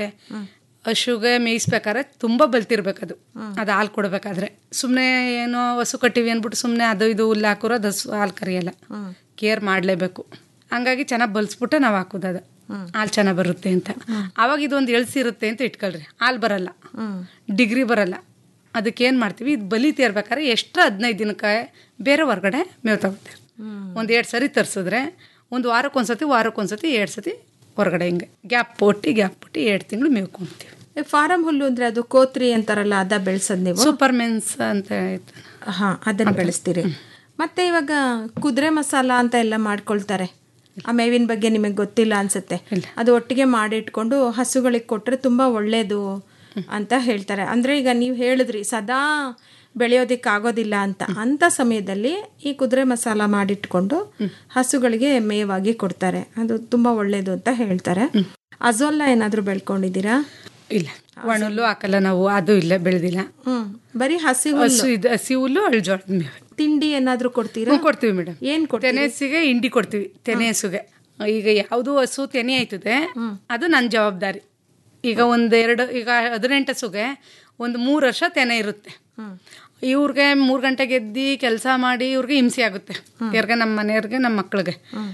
ಹಸುಗೆ ಮೇಯಿಸ್ಬೇಕಾದ್ರೆ ತುಂಬ ಬಲ್ತಿರ್ಬೇಕದು ಅದು ಹಾಲು ಕೊಡ್ಬೇಕಾದ್ರೆ ಸುಮ್ಮನೆ ಏನೋ ಹಸು ಕಟ್ಟಿವಿ ಅಂದ್ಬಿಟ್ಟು ಸುಮ್ಮನೆ ಅದು ಇದು ಹುಲ್ಲು ಹಾಕೋರು ಅದು ಹಸು ಹಾಲು ಕರಿಯಲ್ಲ ಕೇರ್ ಮಾಡಲೇಬೇಕು ಹಂಗಾಗಿ ಚೆನ್ನಾಗಿ ಬಲ್ಸ್ಬಿಟ್ಟು ನಾವು ಹಾಕೋದು ಅದು ಹಾಲು ಚೆನ್ನಾಗಿ ಬರುತ್ತೆ ಅಂತ ಆವಾಗ ಇದೊಂದು ಎಳ್ಸಿರುತ್ತೆ ಅಂತ ಇಟ್ಕೊಳ್ರಿ ಹಾಲು ಬರಲ್ಲ ಡಿಗ್ರಿ ಬರಲ್ಲ ಅದಕ್ಕೆ ಏನು ಮಾಡ್ತೀವಿ ಇದು ಬಲಿತಿ ಇರ್ಬೇಕಾದ್ರೆ ಎಷ್ಟು ಹದಿನೈದು ದಿನಕ್ಕೆ ಬೇರೆ ಹೊರಗಡೆ ಮೇವು ತಗೋತೀವಿ ಒಂದು ಎರಡು ಸರಿ ತರಿಸಿದ್ರೆ ಒಂದು ವಾರಕ್ಕೊಂದ್ಸತಿ ವಾರಕ್ಕೊಂದ್ಸತಿ ಎರಡು ಸತಿ ಹೊರಗಡೆ ಹಿಂಗೆ ಗ್ಯಾಪ್ ಪೊಟ್ಟಿ ಗ್ಯಾಪ್ ಪೊಟ್ಟಿ ಎರಡು ತಿಂಗಳು ಮೇವು ಕೊಂತೀವಿ ಫಾರಂ ಹುಲ್ಲು ಅಂದ್ರೆ ಅದು ಕೋತ್ರಿ ಅಂತಾರಲ್ಲ ಅದ ಬೆಳೆಸೋದ್ ನೀವು ಸೂಪರ್ ಮೆನ್ಸ್ ಅಂತ ಆಯ್ತು ಹಾ ಅದನ್ನ ಬೆಳೆಸ್ತೀರಿ ಮತ್ತೆ ಇವಾಗ ಕುದುರೆ ಮಸಾಲ ಅಂತ ಎಲ್ಲ ಮಾಡ್ಕೊಳ್ತಾರೆ ಆ ಮೇವಿನ ಬಗ್ಗೆ ನಿಮಗೆ ಗೊತ್ತಿಲ್ಲ ಅನ್ಸುತ್ತೆ ಅದು ಒಟ್ಟಿಗೆ ಮಾಡಿಟ್ಕೊಂಡು ಹಸುಗಳಿಗೆ ಕೊಟ್ರೆ ತುಂಬಾ ಒಳ್ಳೇದು ಅಂತ ಹೇಳ್ತಾರೆ ಅಂದ್ರೆ ಈಗ ನೀವು ಹೇಳಿದ್ರಿ ಸದಾ ಬೆಳೆಯೋದಿಕ್ ಆಗೋದಿಲ್ಲ ಅಂತ ಅಂತ ಸಮಯದಲ್ಲಿ ಈ ಕುದುರೆ ಮಸಾಲ ಮಾಡಿಟ್ಕೊಂಡು ಹಸುಗಳಿಗೆ ಮೇವಾಗಿ ಕೊಡ್ತಾರೆ ಅದು ತುಂಬಾ ಒಳ್ಳೇದು ಅಂತ ಹೇಳ್ತಾರೆ ಅಜೋಲ್ಲ ಏನಾದ್ರೂ ಬೆಳ್ಕೊಂಡಿದ್ದೀರಾ ಇಲ್ಲ ಒಣಹುಲ್ಲು ಹಾಕಲ್ಲ ನಾವು ಅದು ಇಲ್ಲ ಬೆಳೆದಿಲ್ಲ ಹ್ಮ್ ಬರೀ ಹಸಿ ಹಸು ಹುಲ್ಲು ಇದು ಹಸಿ ಹುಲ್ಲು ಅಳ್ಜೋಳದ ಮೇವೆ ತಿಂಡಿ ಏನಾದ್ರೂ ಕೊಡ್ತೀರಾ ಹ್ಞೂ ಕೊಡ್ತೀವಿ ಮೇಡಮ್ ಏನ್ ಕೊಡ್ತೀರಿ ತೆನೆಸಿಗೆ ಹಿಂಡಿ ಕೊಡ್ತೀವಿ ತೆನೆ ಹಸುಗೆ ಈಗ ಯಾವುದು ಹಸು ತೆನೆ ಆಯ್ತದೆ ಅದು ನನ್ನ ಜವಾಬ್ದಾರಿ ಈಗ ಒಂದೆರಡು ಈಗ ಹದಿನೆಂಟು ಹಸುಗೆ ಒಂದು ಮೂರು ವರ್ಷ ತೆನೆ ಇರುತ್ತೆ ಇವ್ರಿಗೆ ಮೂರು ಗಂಟೆಗೆ ಎದ್ದು ಕೆಲಸ ಮಾಡಿ ಇವ್ರಿಗೆ ಹಿಂಸೆ ಆಗುತ್ತೆ ಇವ್ರಿಗೆ ನಮ್ಮ ಮನೆಯವ್ರಿಗೆ ನಮ್ಮ ಮಕ್ಳಿಗೆ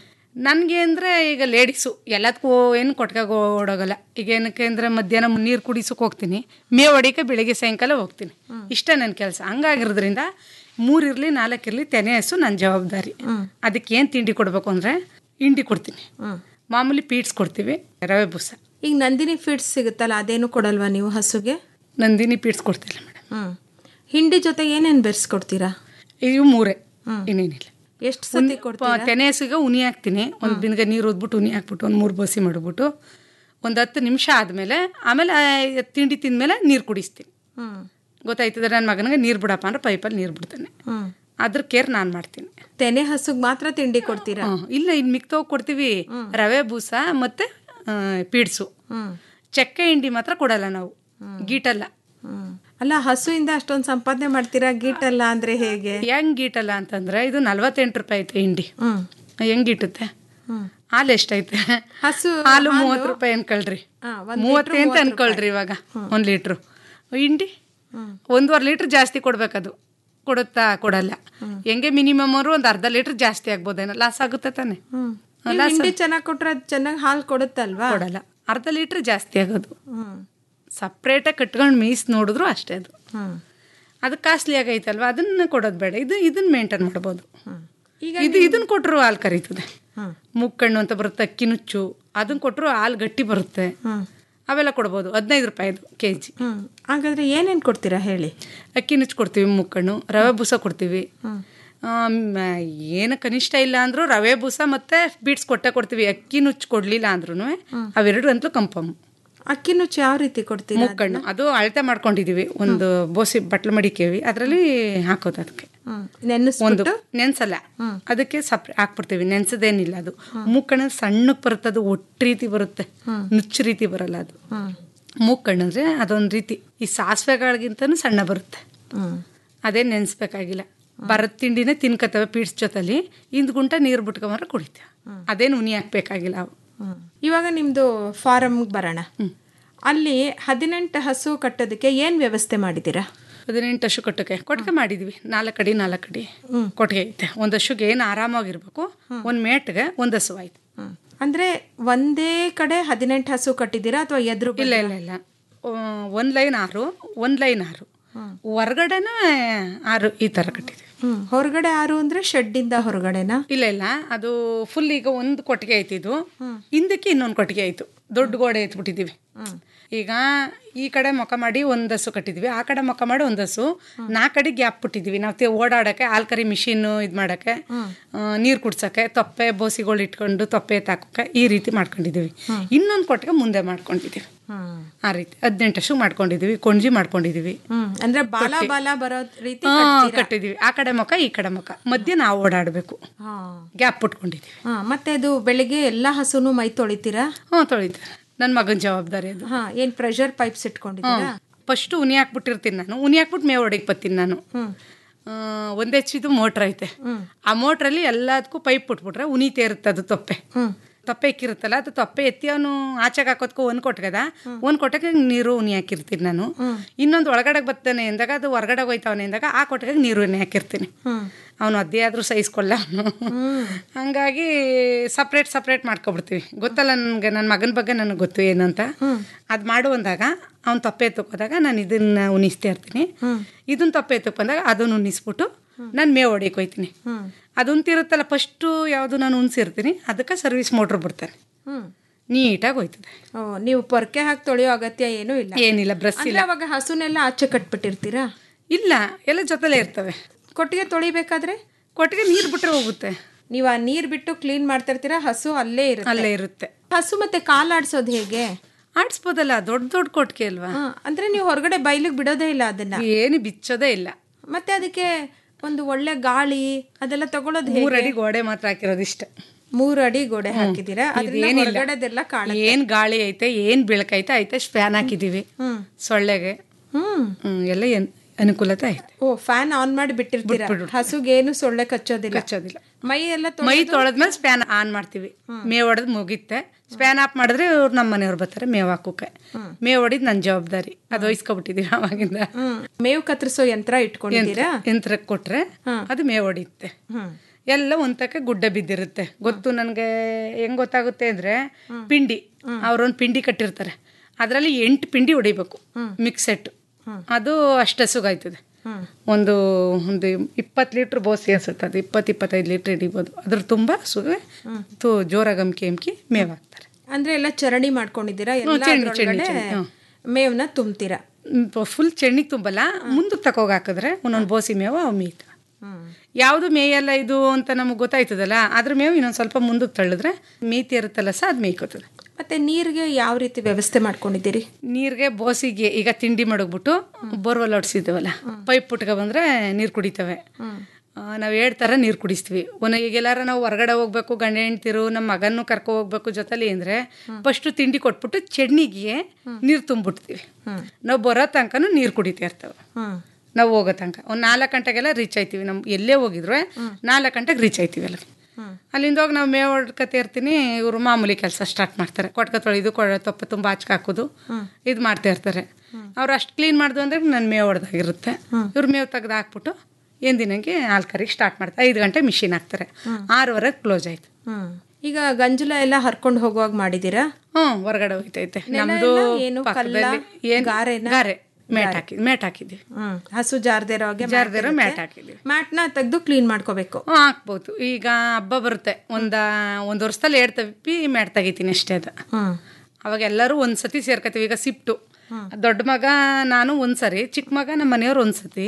ನನಗೆ ಅಂದರೆ ಈಗ ಲೇಡೀಸು ಎಲ್ಲದಕ್ಕೂ ಏನು ಕೊಟ್ಕಾಗ ಓಡೋಗಲ್ಲ ಈಗ ಏನಕ್ಕೆ ಅಂದರೆ ಮಧ್ಯಾಹ್ನ ನೀರು ಕುಡಿಸೋಕೆ ಹೋಗ್ತೀನಿ ಮೇವು ಹೊಡಿಕೆ ಬೆಳಿಗ್ಗೆ ಸಾಯಂಕಾಲ ಹೋಗ್ತೀನಿ ಇಷ್ಟೇ ನನ್ನ ಕೆಲಸ ಹಂಗಾಗಿರೋದ್ರಿಂದ ಮೂರಿರಲಿ ನಾಲ್ಕಿರಲಿ ತೆನೆ ಹಸು ನನ್ನ ಜವಾಬ್ದಾರಿ ಅದಕ್ಕೆ ಏನು ತಿಂಡಿ ಕೊಡಬೇಕು ಅಂದರೆ ಹಿಂಡಿ ಕೊಡ್ತೀನಿ ಮಾಮೂಲಿ ಪೀಟ್ಸ್ ಕೊಡ್ತೀವಿ ರವೆ ಬೂಸ ಈಗ ನಂದಿನಿ ಫೀಡ್ಸ್ ಸಿಗುತ್ತಲ್ಲ ಅದೇನು ಕೊಡಲ್ವಾ ನೀವು ಹಸುಗೆ ನಂದಿನಿ ಪೀಟ್ಸ್ ಕೊಡ್ತಿಲ್ಲ ಮೇಡಮ್ ಹ್ಮ್ ಹಿಂಡಿ ಜೊತೆ ಏನೇನ್ ಬೆರೆಸ್ಕೊಡ್ತೀರಾ ಇವು ಮೂರೇ ಇನ್ನೇನಿಲ್ಲ ಎಷ್ಟು ಸತಿ ಕೊಡ್ತೀರಾ ತೆನೆ ಹಸುಗೆ ಉನಿ ಹಾಕ್ತೀನಿ ಒಂದು ಬಿನ್ಗೆ ನೀರು ಓದ್ಬಿಟ್ಟು ಉನಿ ಹಾಕ್ಬಿಟ್ಟು ಒಂದು ಮೂರು ಬಸಿ ಮಾಡಿಬಿಟ್ಟು ಒಂದು ಹತ್ತು ನಿಮಿಷ ಆದಮೇಲೆ ಆಮೇಲೆ ಆ ತಿಂಡಿ ತಿಂದಮೇಲೆ ನೀರು ಕುಡಿಸ್ತೀನಿ ಹ್ಮ್ ಗೊತ್ತಾಯ್ತದೆ ನನ್ನ ಮಗನಿಗೆ ನೀರು ಬಿಡಪ್ಪ ಅಂದ್ರೆ ಪೈಪಲ್ಲಿ ನೀರು ಬಿಡ್ತಾನೆ ಹ್ಮ್ ಅದ್ರ ಕೇರ್ ನಾನು ಮಾಡ್ತೀನಿ ತೆನೆ ಹಸುಗ್ ಮಾತ್ರ ತಿಂಡಿ ಕೊಡ್ತೀರಾ ಹ್ಮ್. ಇಲ್ಲ ಇನ್ನು ಮಿಕ್ತೋಗಿ ಕೊಡ್ತೀವಿ ರವೆ ಬೂಸ ಮತ್ತು ಪೀಡ್ಸು ಹ್ಮ್ ಚಕ್ಕೆ ಹಿಂಡಿ ಮಾತ್ರ ಕೊಡಲ್ಲ ನಾವು ಗೀಟಲ್ಲ ಹ್ಮ್ ಅಲ್ಲ ಹಸುವಿಂದ ಅಷ್ಟೊಂದು ಸಂಪಾದನೆ ಮಾಡ್ತೀರಾ ಗೀಟಲ್ಲ ಅಂದ್ರೆ ಹೇಗೆ ಹೆಂಗ್ ಗೀಟಲ್ಲ ಅಂತಂದ್ರೆ ಇದು ನಲ್ವತ್ತೆಂಟು ರೂಪಾಯಿ ಐತೆ ಹಿಂಡಿ ಹ್ಮ್ ಹೆಂಗ್ ಇಟ್ಟುತ್ತೆ ಹ್ಮ್ ಹಾಲು ಎಷ್ಟೈತೆ ಹಸು ಹಾಲು ಮೂವತ್ತು ರೂಪಾಯಿ ಅನ್ಕೊಳ್ರಿ ಹಾ, ಒಂದ್ ಮೂವತ್ತೇ ಲೀಟ್ರು ಅಂತ ಅನ್ಕೊಳ್ರಿ ಇವಾಗ ಒಂದು ಲೀಟ್ರು ಹಿಂಡಿ ಒಂದೂವರೆ ಲೀಟ್ರ್ ಜಾಸ್ತಿ ಕೊಡ್ಬೇಕದು ಕೊಡುತ್ತಾ ಕೊಡಲ್ಲ ಹೆಂಗೆ ಮಿನಿಮಮ್ ಅವರು ಒಂದು ಅರ್ಧ ಲೀಟ್ರ್ ಜಾಸ್ತಿ ಆಗ್ಬೋದೇನೋ ಲಾಸ್ ಆಗುತ್ತೆ ತಾನೆ ಹ್ಮ್ ನೀವ್ ಹಿಂಡಿ ಚೆನ್ನಾಗಿ ಕೊಟ್ರೆ ಅದು ಚೆನ್ನಾಗಿ ಹಾಲು ಕೊಡುತ್ತಲ್ವಾ ಕೊಡಲ್ಲ ಅರ್ಧ ಲೀಟ್ರ್ ಜಾಸ್ತಿ ಆಗೋದು ಹ್ಮ್ ಸಪ್ರೇಟಾಗಿ ಕಟ್ಕೊಂಡು ಮೀಸ್ ನೋಡಿದ್ರು ಅಷ್ಟೇ ಅದು ಹ್ಮ್ ಅದು ಕಾಸ್ಟ್ಲಿ ಆಗೈತಲ್ವಾ ಅದನ್ನ ಕೊಡೋದು ಬೇಡ ಇದು ಇದನ್ನ ಮೇಂಟೈನ್ ಮಾಡ್ಬೋದು ಈಗ ಇದು ಇದನ್ನ ಕೊಟ್ಟರು ಹಾಲು ಕರೀತದೆ ಮುಕ್ಕಣ್ಣು ಅಂತ ಬರುತ್ತೆ ಅಕ್ಕಿ ನುಚ್ಚು ಅದನ್ನ ಕೊಟ್ಟರು ಹಾಲು ಗಟ್ಟಿ ಬರುತ್ತೆ ಅವೆಲ್ಲ ಕೊಡ್ಬೋದು ಹದಿನೈದು ರೂಪಾಯಿದು ಕೆ ಜಿ ಹ್ಮ್ ಹಾಗಾದ್ರೆ ಏನೇನ್ ಕೊಡ್ತೀರಾ ಹೇಳಿ ಅಕ್ಕಿ ನುಚ್ಚು ಕೊಡ್ತೀವಿ ಮುಕ್ಕಣ್ಣು ರವೆ ಬೂಸ ಕೊಡ್ತೀವಿ ಆಮ್, ಏನು ಕನಿಷ್ಠ ಇಲ್ಲ ಅಂದ್ರೂ ರವೆ ಬೂಸ ಮತ್ತೆ ಬೀಟ್ಸ್ ಕೊಟ್ಟೆ ಕೊಡ್ತೀವಿ ಅಕ್ಕಿ ನುಚ್ಚು ಕೊಡ್ಲಿಲ್ಲ ಅಂದ್ರೂ ಅವೆರಡು ಅಂತಲೂ ಕಂಪಮ್ ಅಕ್ಕಿ ನುಚ್ಚು ಯಾವ ರೀತಿ ಕೊಡ್ತೀರಾ ಮುಕ್ಕಣ್ಣು ಅದು ಅಳತೆ ಮಾಡ್ಕೊಂಡಿದೀವಿ ಒಂದು ಬೋಸಿ ಬಟ್ಲು ಮಡಿಕೇವಿ ಅದರಲ್ಲಿ ಹಾಕೋದು ಅದಕ್ಕೆ ಹ್ಮ್ ಒಂದು ನೆನೆಸ್ಬಿಟ್ಟು ನೆನ್ಸಲ್ಲ ಅದಕ್ಕೆ ಸಪ್ರೇ ಹಾಕ್ಬಿಡ್ತೀವಿ ನೆನ್ಸದೇನಿಲ್ಲ ಅದು ಮೂಕಣ್ಣ ಸಣ್ಣಕ್ಕೆ ಬರುತ್ತೆ ಅದು ಒಟ್ಟು ರೀತಿ ಬರುತ್ತೆ ನುಚ್ಚು ರೀತಿ ಬರಲ್ಲ ಅದು ಮೂಕಣ್ಣು ಅಂದ್ರೆ ಅದೊಂದು ರೀತಿ ಈ ಸಾಸಿವೆಗಳಿಗಿಂತನೂ ಸಣ್ಣ ಬರುತ್ತೆ ಹ್ಮ್ ಅದೇ ನೆನೆಸ್ಬೇಕಾಗಿಲ್ಲ ಬರದ ತಿಂಡಿನೇ ತಿನ್ಕತ್ತವೆ ಪೀಡ್ಸ್ ಜೊತೆಲಿ ಇಂದ್ ಗುಂಟ ನೀರು ಬಿಟ್ಕೊಂಬರ ಕುಡಿತೇವೆ ಅದೇನು ಉನಿ ಹಾಕ್ಬೇಕಾಗಿಲ್ಲ ಅವು ಇವಾಗ ನಿಮ್ದು ಫಾರಮ್ಗೆ ಬರೋಣ ಅಲ್ಲಿ ಹದಿನೆಂಟು ಹಸು ಕಟ್ಟೋದಕ್ಕೆ ಏನ್ ವ್ಯವಸ್ಥೆ ಮಾಡಿದ್ದೀರಾ ಹದಿನೆಂಟು ಹಸು ಕೊಟ್ಟಕ್ಕೆ ಕೊಟ್ಟಿಗೆ ಮಾಡಿದ್ವಿ ನಾಲ್ಕು ಅಡಿ ನಾಲ್ಕು ಅಡಿ ಕೊಟ್ಟಿಗೆ ಐತೆ ಒಂದು ಹಸುಗೆ ಏನು ಆರಾಮಾಗಿರ್ಬೇಕು ಒಂದು ಮೇಟ್ಗೆ ಒಂದು ಹಸು ಆಯ್ತು ಅಂದ್ರೆ ಒಂದೇ ಕಡೆ ಹದಿನೆಂಟು ಹಸು ಕಟ್ಟಿದ್ದೀರಾ ಅಥವಾ ಎದುರು ಇಲ್ಲ ಇಲ್ಲ ಇಲ್ಲ ಒಂದು ಲೈನ್ ಆರು ಒಂದು ಲೈನ್ ಆರು ಹೊರ್ಗಡೆನ ಆರು ಈ ಥರ ಕಟ್ಟಿದ್ವಿ ಹ್ಮ್ ಹೊರಗಡೆ ಆರು ಅಂದ್ರೆ ಶೆಡ್ಡಿಂದ ಹೊರಗಡೆನಾ ಇಲ್ಲ ಇಲ್ಲ ಅದು ಫುಲ್ ಈಗ ಒಂದು ಕೊಟ್ಟಿಗೆ ಐತಿದು ಹಿಂದಕ್ಕೆ ಇನ್ನೊಂದು ಕೊಟ್ಟಿಗೆ ಆಯ್ತು ದೊಡ್ಡ ಗೋಡೆ ಎತ್ಬಿಟ್ಟಿದ್ದೀವಿ ಈಗ ಈ ಕಡೆ ಮುಖ ಮಾಡಿ ಒಂದು ಹಸು ಕಟ್ಟಿದ್ವಿ ಆ ಕಡೆ ಮುಖ ಮಾಡಿ ಒಂದು ಹಸು ನಾಲ್ಕು ಕಡೆ ಗ್ಯಾಪ್ ಬಿಟ್ಟಿದ್ವಿ ನಾವು ತೆ- ಓಡಾಡಕ್ಕೆ ಆಲ್ಕರಿ ಮಿಷಿನ್ ಇದು ಮಾಡಕ್ಕೆ ನೀರು ಕುಡ್ಸಕ್ಕೆ ತೊಪ್ಪೆ ಬೋಸಿಗಳು ಇಟ್ಕೊಂಡು ತೊಪ್ಪೆ ಎತ್ತಾಕೋಕೆ ಈ ರೀತಿ ಮಾಡ್ಕೊಂಡಿದ್ದೀವಿ ಇನ್ನೊಂದು ಕೊಟ್ಟಿಗೆ ಮುಂದೆ ಮಾಡ್ಕೊಂಡಿದ್ದೀವಿ ಆ ರೀತಿ ಹದಿನೆಂಟು ಹಸು ಮಾಡ್ಕೊಂಡಿದ್ದೀವಿ ಕೊಂಜಿ ಮಾಡ್ಕೊಂಡಿದ್ದೀವಿ ಹ್ಮ್ ಅಂದ್ರೆ ಬಾಲ ಬಾಲ ಬರೋ ರೀತಿ ಹಾ, ಕಟ್ತೀರಾ? ಕಟ್ಟಿದ್ದೀವಿ ಆ ಕಡೆ ಮುಖ ಈ ಕಡೆ ಮುಖ ಮಧ್ಯೆ ನಾವು ಓಡಾಡಬೇಕು ಹಾ. ಗ್ಯಾಪ್ ಬಿಟ್ಕೊಂಡಿದ್ದೀವಿ ಹಾ, ಮತ್ತೆ ಅದು ಬೆಳಿಗ್ಗೆ ಎಲ್ಲಾ ಹಸುನು ಮೈ ತೊಳಿತೀರಾ ಹ್ಞೂ ತೊಳಿತಾರೆ ನನ್ನ ಮಗನ ಜವಾಬ್ದಾರಿ ಅದು ಹಾ ಏನ್ ಪ್ರೆಷರ್ ಪೈಪ್ಸ್ ಇಟ್ಕೊಂಡಿದ್ದೀರಾ ಫಸ್ಟು ಉನಿ ಹಾಕ್ಬಿಟ್ಟಿರ್ತೀನಿ ನಾನು ಉನಿ ಹಾಕ್ಬಿಟ್ಟು ಮೇವು ಹೊಡಿಗೆ ಬರ್ತೀನಿ ನಾನು ಆ, ಒಂದ್ ಹೆಚ್ಚಿದು ಮೋಟ್ರ್ ಐತೆ ಆ ಮೋಟ್ರಲ್ಲಿ ಎಲ್ಲದಕ್ಕೂ ಪೈಪ್ ಬಿಟ್ಬಿಟ್ರೆ ಉನಿತೇ ಇರುತ್ತೆ ಅದು ತೊಪ್ಪೆ ತೊಪ್ಪೆ ಇಕ್ಕಿರುತ್ತಲ್ಲ ಅದು ತೊಪ್ಪೆ ಎತ್ತಿ ಅವನು ಆಚೆಗೆ ಹಾಕೋದ್ಕೊ ಒಂದು ಕೊಟ್ಗದ ಒಂದು ಕೊಟ್ಟಗೆ ನೀರು ಉನಿ ಹಾಕಿರ್ತೀನಿ ನಾನು ಇನ್ನೊಂದು ಒಳಗಡೆ ಬರ್ತಾನೆ ಎಂದಾಗ ಅದು ಹೊರಗಡೆ ಹೋಯ್ತಾವನೆ ಎಂದಾಗ ಆ ಕೊಟ್ಟಿಗೆ ನೀರು ಉನಿ ಹಾಕಿರ್ತೀನಿ ಅವನು ಅದೇ ಆದರೂ ಸಹಿಸ್ಕೊಳ್ಳ ಅವನು ಹಂಗಾಗಿ ಸಪ್ರೇಟ್ ಸಪ್ರೇಟ್ ಮಾಡ್ಕೊಬಿಡ್ತೀವಿ ಗೊತ್ತಲ್ಲ ನನಗೆ ನನ್ನ ಮಗನ ಬಗ್ಗೆ ನನಗೆ ಗೊತ್ತು ಏನು ಅಂತ ಅದು ಮಾಡು ಅಂದಾಗ ಅವ್ನು ತಪ್ಪೆ ಎತ್ತಕ್ಕೋದಾಗ ನಾನು ಇದನ್ನ ಉಣಿಸ್ತಾ ಇರ್ತೀನಿ ಇದನ್ನ ತಪ್ಪೆ ಎತ್ತಕ್ಕೆ ಬಂದಾಗ ಅದನ್ನು ಉಣಿಸ್ಬಿಟ್ಟು ನಾನು ಮೇವು ಹೊಡಿಯಕ್ಕೆ ಹೋಯ್ತೀನಿ ಅದು ಉಂತಿರುತ್ತಲ್ಲ ಫಸ್ಟು ಯಾವುದು ನಾನು ಉಣ್ಸಿರ್ತೀನಿ ಅದಕ್ಕೆ ಸರ್ವಿಸ್ ಮೋಟ್ರ್ ಬಿಡ್ತಾರೆ ಹ್ಮ್ ನೀಟಾಗಿ ಹೋಯ್ತದೆ ಓ, ನೀವು ಪೊರ್ಕೆ ಹಾಕಿ ತೊಳೆಯೋ ಅಗತ್ಯ ಏನೂ ಇಲ್ಲ ಏನಿಲ್ಲ ಬ್ರಷ್ ಅಂದ್ರೆ ಇಲ್ಲ ಅವಾಗ ಹಸುನೆಲ್ಲ ಆಚೆ ಕಟ್ಬಿಟ್ಟಿರ್ತೀರಾ ಇಲ್ಲ ಎಲ್ಲ ಜೊತೆಲೇ ಇರ್ತವೆ ಕೊಟ್ಟಿಗೆ ತೊಳಿಬೇಕಾದ್ರೆ ಕೊಟ್ಟಿಗೆ ನೀರು ಬಿಟ್ಟರೆ ಹೋಗುತ್ತೆ ನೀವು ಆ ನೀರ್ ಬಿಟ್ಟು ಕ್ಲೀನ್ ಮಾಡ್ತಾ ಇರ್ತೀರಾ ಹಸು ಅಲ್ಲೇ ಇರುತ್ತೆ ಅಲ್ಲೇ ಇರುತ್ತೆ ಹಸು ಮತ್ತೆ ಕಾಲಾಡ್ಸೋದು ಹೇಗೆ ಆಡಿಸ್ಬೋದಲ್ಲ ದೊಡ್ಡ ದೊಡ್ಡ ಕೊಟ್ಟಿಗೆ ಅಲ್ವಾ ಹಾ, ಅಂದ್ರೆ ನೀವು ಹೊರಗಡೆ ಬೈಲಿಗೆ ಬಿಡೋದೇ ಇಲ್ಲ ಅದನ್ನ ಏನು ಬಿಚ್ಚೋದೇ ಇಲ್ಲ ಮತ್ತೆ ಅದಕ್ಕೆ ಒಂದು ಒಳ್ಳೆ ಗಾಳಿ ಅದೆಲ್ಲ ತಗೊಳ್ಳೋದು ಮೂರು ಹೇಗೆ ಅಡಿ ಗೋಡೆ ಮಾತ್ರ ಹಾಕಿರೋದು ಇಷ್ಟ ಮೂರು ಅಡಿ ಗೋಡೆ ಹಾಕಿದ್ದೀರಾ ಅದನ್ನ ಇದೇನಿಲ್ಲ. ಹೊರಗಡೆದೆಲ್ಲ ಕಾಣುತ್ತೆ ಏನ್ ಗಾಳಿ ಐತೆ ಏನ್ ಬೆಳಕೈತೆ ಐತೆ ಫ್ಯಾನ್ ಹಾಕಿದೀವಿ ಸೊಳ್ಳೆಗೆ ಹ್ಮ್ ಹ್ಮ್ ಎಲ್ಲ ಏನ್ ಅನುಕೂಲತೆ ಐತೆ ಓ ಫ್ಯಾನ್ ಆನ್ ಮಾಡಿ ಬಿಟ್ಟಿರ್ತೀರಾ ಹಸುಗೇನು ಸೊಳ್ಳೆ ಕಚ್ಚೋದಿಲ್ಲ ಕಚ್ಚೋದಿಲ್ಲ. ಮೈ ಎಲ್ಲ ಮೈ ತೊಳೆದು- ತೊಳೆದ್ಮೇಲೆ ಸ್ಪ್ಯಾನ್ ಆನ್ ಮಾಡ್ತೀವಿ ಮೇವ್ ಹೊಡೆದ್ ಮುಗಿತ್ತೆ ಸ್ಪ್ಯಾನ್ ಆಫ್ ಮಾಡಿದ್ರೆ ಇವ್ರು ನಮ್ಮ ಮನೆಯವ್ರು ಬರ್ತಾರೆ ಮೇವ್ ಹಾಕೋಕೆ ಮೇವ್ ಹೊಡಿದ್ ನನ್ನ ಜವಾಬ್ದಾರಿ ಅದು ವಹಿಸ್ಕೊಬಿಟ್ಟಿದೀವಿ ಅವಾಗಿಂದ ಹ್ಮ್ ಮೇವು ಕತ್ತರಿಸೋ ಯಂತ್ರ ಇಟ್ಕೊಂಡಿದ್ದೀರಾ ಯಂತ್ರಕ್ಕೆ ಕೊಟ್ರೆ ಅದು ಮೇವ್ ಹೊಡಿಯುತ್ತೆ ಎಲ್ಲ ಒಂತಕ್ಕೆ ಗುಡ್ಡ ಬಿದ್ದಿರುತ್ತೆ ಗೊತ್ತು ನನಗೆ ಹೆಂಗ್ ಗೊತ್ತಾಗುತ್ತೆ ಅಂದ್ರೆ ಪಿಂಡಿ ಅವ್ರೊಂದು ಪಿಂಡಿ ಕಟ್ಟಿರ್ತಾರೆ ಅದರಲ್ಲಿ ಎಂಟು ಪಿಂಡಿ ಹೊಡಿಬೇಕು ಮಿಕ್ಸೆಟ್ ಅದು ಅಷ್ಟೇ ಸುಗಾಯ್ತದೆ ಒಂದು ಒಂದು ಇಪ್ಪತ್ತು ಲೀಟ್ರ್ ಬೋಸಿ ಅನ್ಸುತ್ತೆ ಅದು ಇಪ್ಪತ್ತು ಇಪ್ಪತ್ತೈದು ಲೀಟ್ರ್ ಹಿಡಿಬೋದು ಅದ್ರ ತುಂಬ ಸುಗೆ ತು ಜೋರಾಗಿ ಅಮ್ಕಿ ಅಮ್ಕಿ ಮೇವ್ ಹಾಕ್ತಾರೆ ಅಂದ್ರೆ ಎಲ್ಲ ಚರಣಿ ಮಾಡ್ಕೊಂಡಿದ್ದೀರಾ ಎಲ್ಲ ಚರಣಿ, ಅದ್ರೊಳಗಡೆ ಚರಣಿ, ಹ್ಮ್. ಮೇವ್ನ ತುಂಬ್ತೀರಾ ಫುಲ್ ಚೆಣ್ಣಿಗೆ ತುಂಬಲ್ಲ ಮುಂದಕ್ಕೆ ತಕೋಗಿ ಹಾಕಿದ್ರೆ ಒಂದೊಂದು ಬೋಸಿ ಮೇವು ಅವು ಮೇಯ್ತವೆ ಯಾವುದು ಮೇಯಲ್ಲ ಇದು ಅಂತ ನಮಗೆ ಗೊತ್ತಾಯ್ತದಲ್ಲ ಅದ್ರ ಮೇವು ಇನ್ನೊಂದು ಸ್ವಲ್ಪ ಮುಂದಕ್ಕೆ ತಳ್ಳಿದ್ರೆ ಮೇಯ್ತಿ ಇರುತ್ತಲ್ಲ ಸಹ ಅದು ಮೇಯ್ಕೋತದೆ ಮತ್ತೆ ನೀರಿಗೆ ಯಾವ ರೀತಿ ವ್ಯವಸ್ಥೆ ಮಾಡ್ಕೊಂಡಿದ್ದೀರಿ ನೀರಿಗೆ ಬೋಸಿಗೆ ಈಗ ತಿಂಡಿ ಮಡಗ್ಬಿಟ್ಟು ಬೋರ್ವೆಲ್ ಹೊಡ್ಸಿದ್ದೇವಲ್ಲ ಪೈಪ್ ಪುಟ್ಕ ಬಂದ್ರೆ ನೀರು ಕುಡಿತವೆ ನಾವು ಎರಡು ಥರ ನೀರು ಕುಡಿಸ್ತೀವಿ ಒಂದು ಈಗ ಎಲ್ಲಾರ ನಾವು ಹೊರಗಡೆ ಹೋಗ್ಬೇಕು ಗಂಡ ಹೆಂಡ್ತಿರು ನಮ್ಮ ಮಗನ್ನು ಕರ್ಕೊ ಹೋಗ್ಬೇಕು ಜೊತೆಲಿ ಅಂದರೆ ಫಸ್ಟು ತಿಂಡಿ ಕೊಟ್ಬಿಟ್ಟು ಚಟ್ನಿಗೆ ನೀರು ತುಂಬಿಡ್ತೀವಿ ನಾವು ಬರೋ ತನಕನೂ ನೀರು ಕುಡಿತಾ ಇರ್ತವೆ ನಾವು ಹೋಗೋ ತನಕ ಒಂದು ನಾಲ್ಕು ಗಂಟೆಗೆಲ್ಲ ರೀಚ್ ಆಯ್ತೀವಿ ನಮ್ಮ ಎಲ್ಲೇ ಹೋಗಿದ್ರು ನಾಲ್ಕು ಗಂಟೆಗೆ ರೀಚ್ ಆಯ್ತೀವಿ ಅಲ್ಲಿಗೆ ಅಲ್ಲಿಂದ ಹೋಗಿ ನಾವು ಮೇವು ಹೊಡ್ಕತೆ ಇರ್ತೀನಿ ಇವರು ಮಾಮೂಲಿ ಕೆಲಸ ಸ್ಟಾರ್ಟ್ ಮಾಡ್ತಾರೆ ಕೊಟ್ಕ ತೊಳೆದು ಕೊ ತೊಪ್ಪ ತುಂಬ ಹಚ್ಕ ಹಾಕೋದು ಇದು ಮಾಡ್ತಾ ಇರ್ತಾರೆ ಅವ್ರು ಅಷ್ಟು ಕ್ಲೀನ್ ಮಾಡ್ದು ಅಂದ್ರೆ ನನ್ನ ಮೇವು ಹೊಡೆದಾಗಿರುತ್ತೆ ಇವ್ರು ಮೇವು ತೆಗ್ದು ಹಾಕ್ಬಿಟ್ಟು ಎಂದಿನಂಗೆ ಹಾಲು ಕರಿಗೆ ಸ್ಟಾರ್ಟ್ ಮಾಡ್ತಾರೆ ಐದು ಗಂಟೆ ಮಿಷಿನ್ ಹಾಕ್ತಾರೆ ಆರೂವರೆಗೆ ಕ್ಲೋಸ್ ಆಯ್ತು ಹ್ಮ್ ಈಗ ಗಂಜಲ ಎಲ್ಲ ಹರ್ಕೊಂಡು ಹೋಗುವಾಗ ಮಾಡಿದ್ದೀರಾ ಹ್ಞೂ ಹೊರಗಡೆ ಹೋಯ್ತೈತೆ ನೆಲ ನಮ್ದು ಎಲ್ಲ ಏನು ಪಕ್ಕದಲ್ಲಿ ಕಲ್ಲ? ಏನ್ ಗಾರೆನಾ? ಗಾರೆ ಮ್ಯಾಟ್ ಹಾಕಿ ಮ್ಯಾಟ್ ಹಾಕಿದ್ವಿ ಹ್ಮ್ ಹಸು ಜಾರ್ದೇ ಇರೋ ಹಾಗೆ ಜಾರ್ದೇ ಇರೋ ಮ್ಯಾಟ್ ಹಾಕಿದ್ವಿ ಮ್ಯಾಟ್ನ ತೆಗೆದು ಕ್ಲೀನ್ ಮಾಡ್ಕೋಬೇಕು ಹ್ಞೂ ಹಾಕ್ಬೋದು ಈಗ ಹಬ್ಬ ಬರುತ್ತೆ ಒಂದ ಒಂದು ವರ್ಷದಲ್ಲಿ ಎರಡು ತಪ್ಪಿ ಮ್ಯಾಟ್ ತೆಗಿತೀನಿ ಅಷ್ಟೇ ಅದು ಅವಾಗ ಎಲ್ಲರೂ ಒಂದು ಸತಿ ಸೇರ್ಕೊತೀವಿ ಈಗ ಸಿಪ್ಟು ದೊಡ್ಡ ಮಗ ನಾನು ಒಂದು ಸರಿ ಚಿಕ್ಕ ಮಗ ನಮ್ಮ ಮನೆಯವ್ರು ಒಂದು ಸತಿ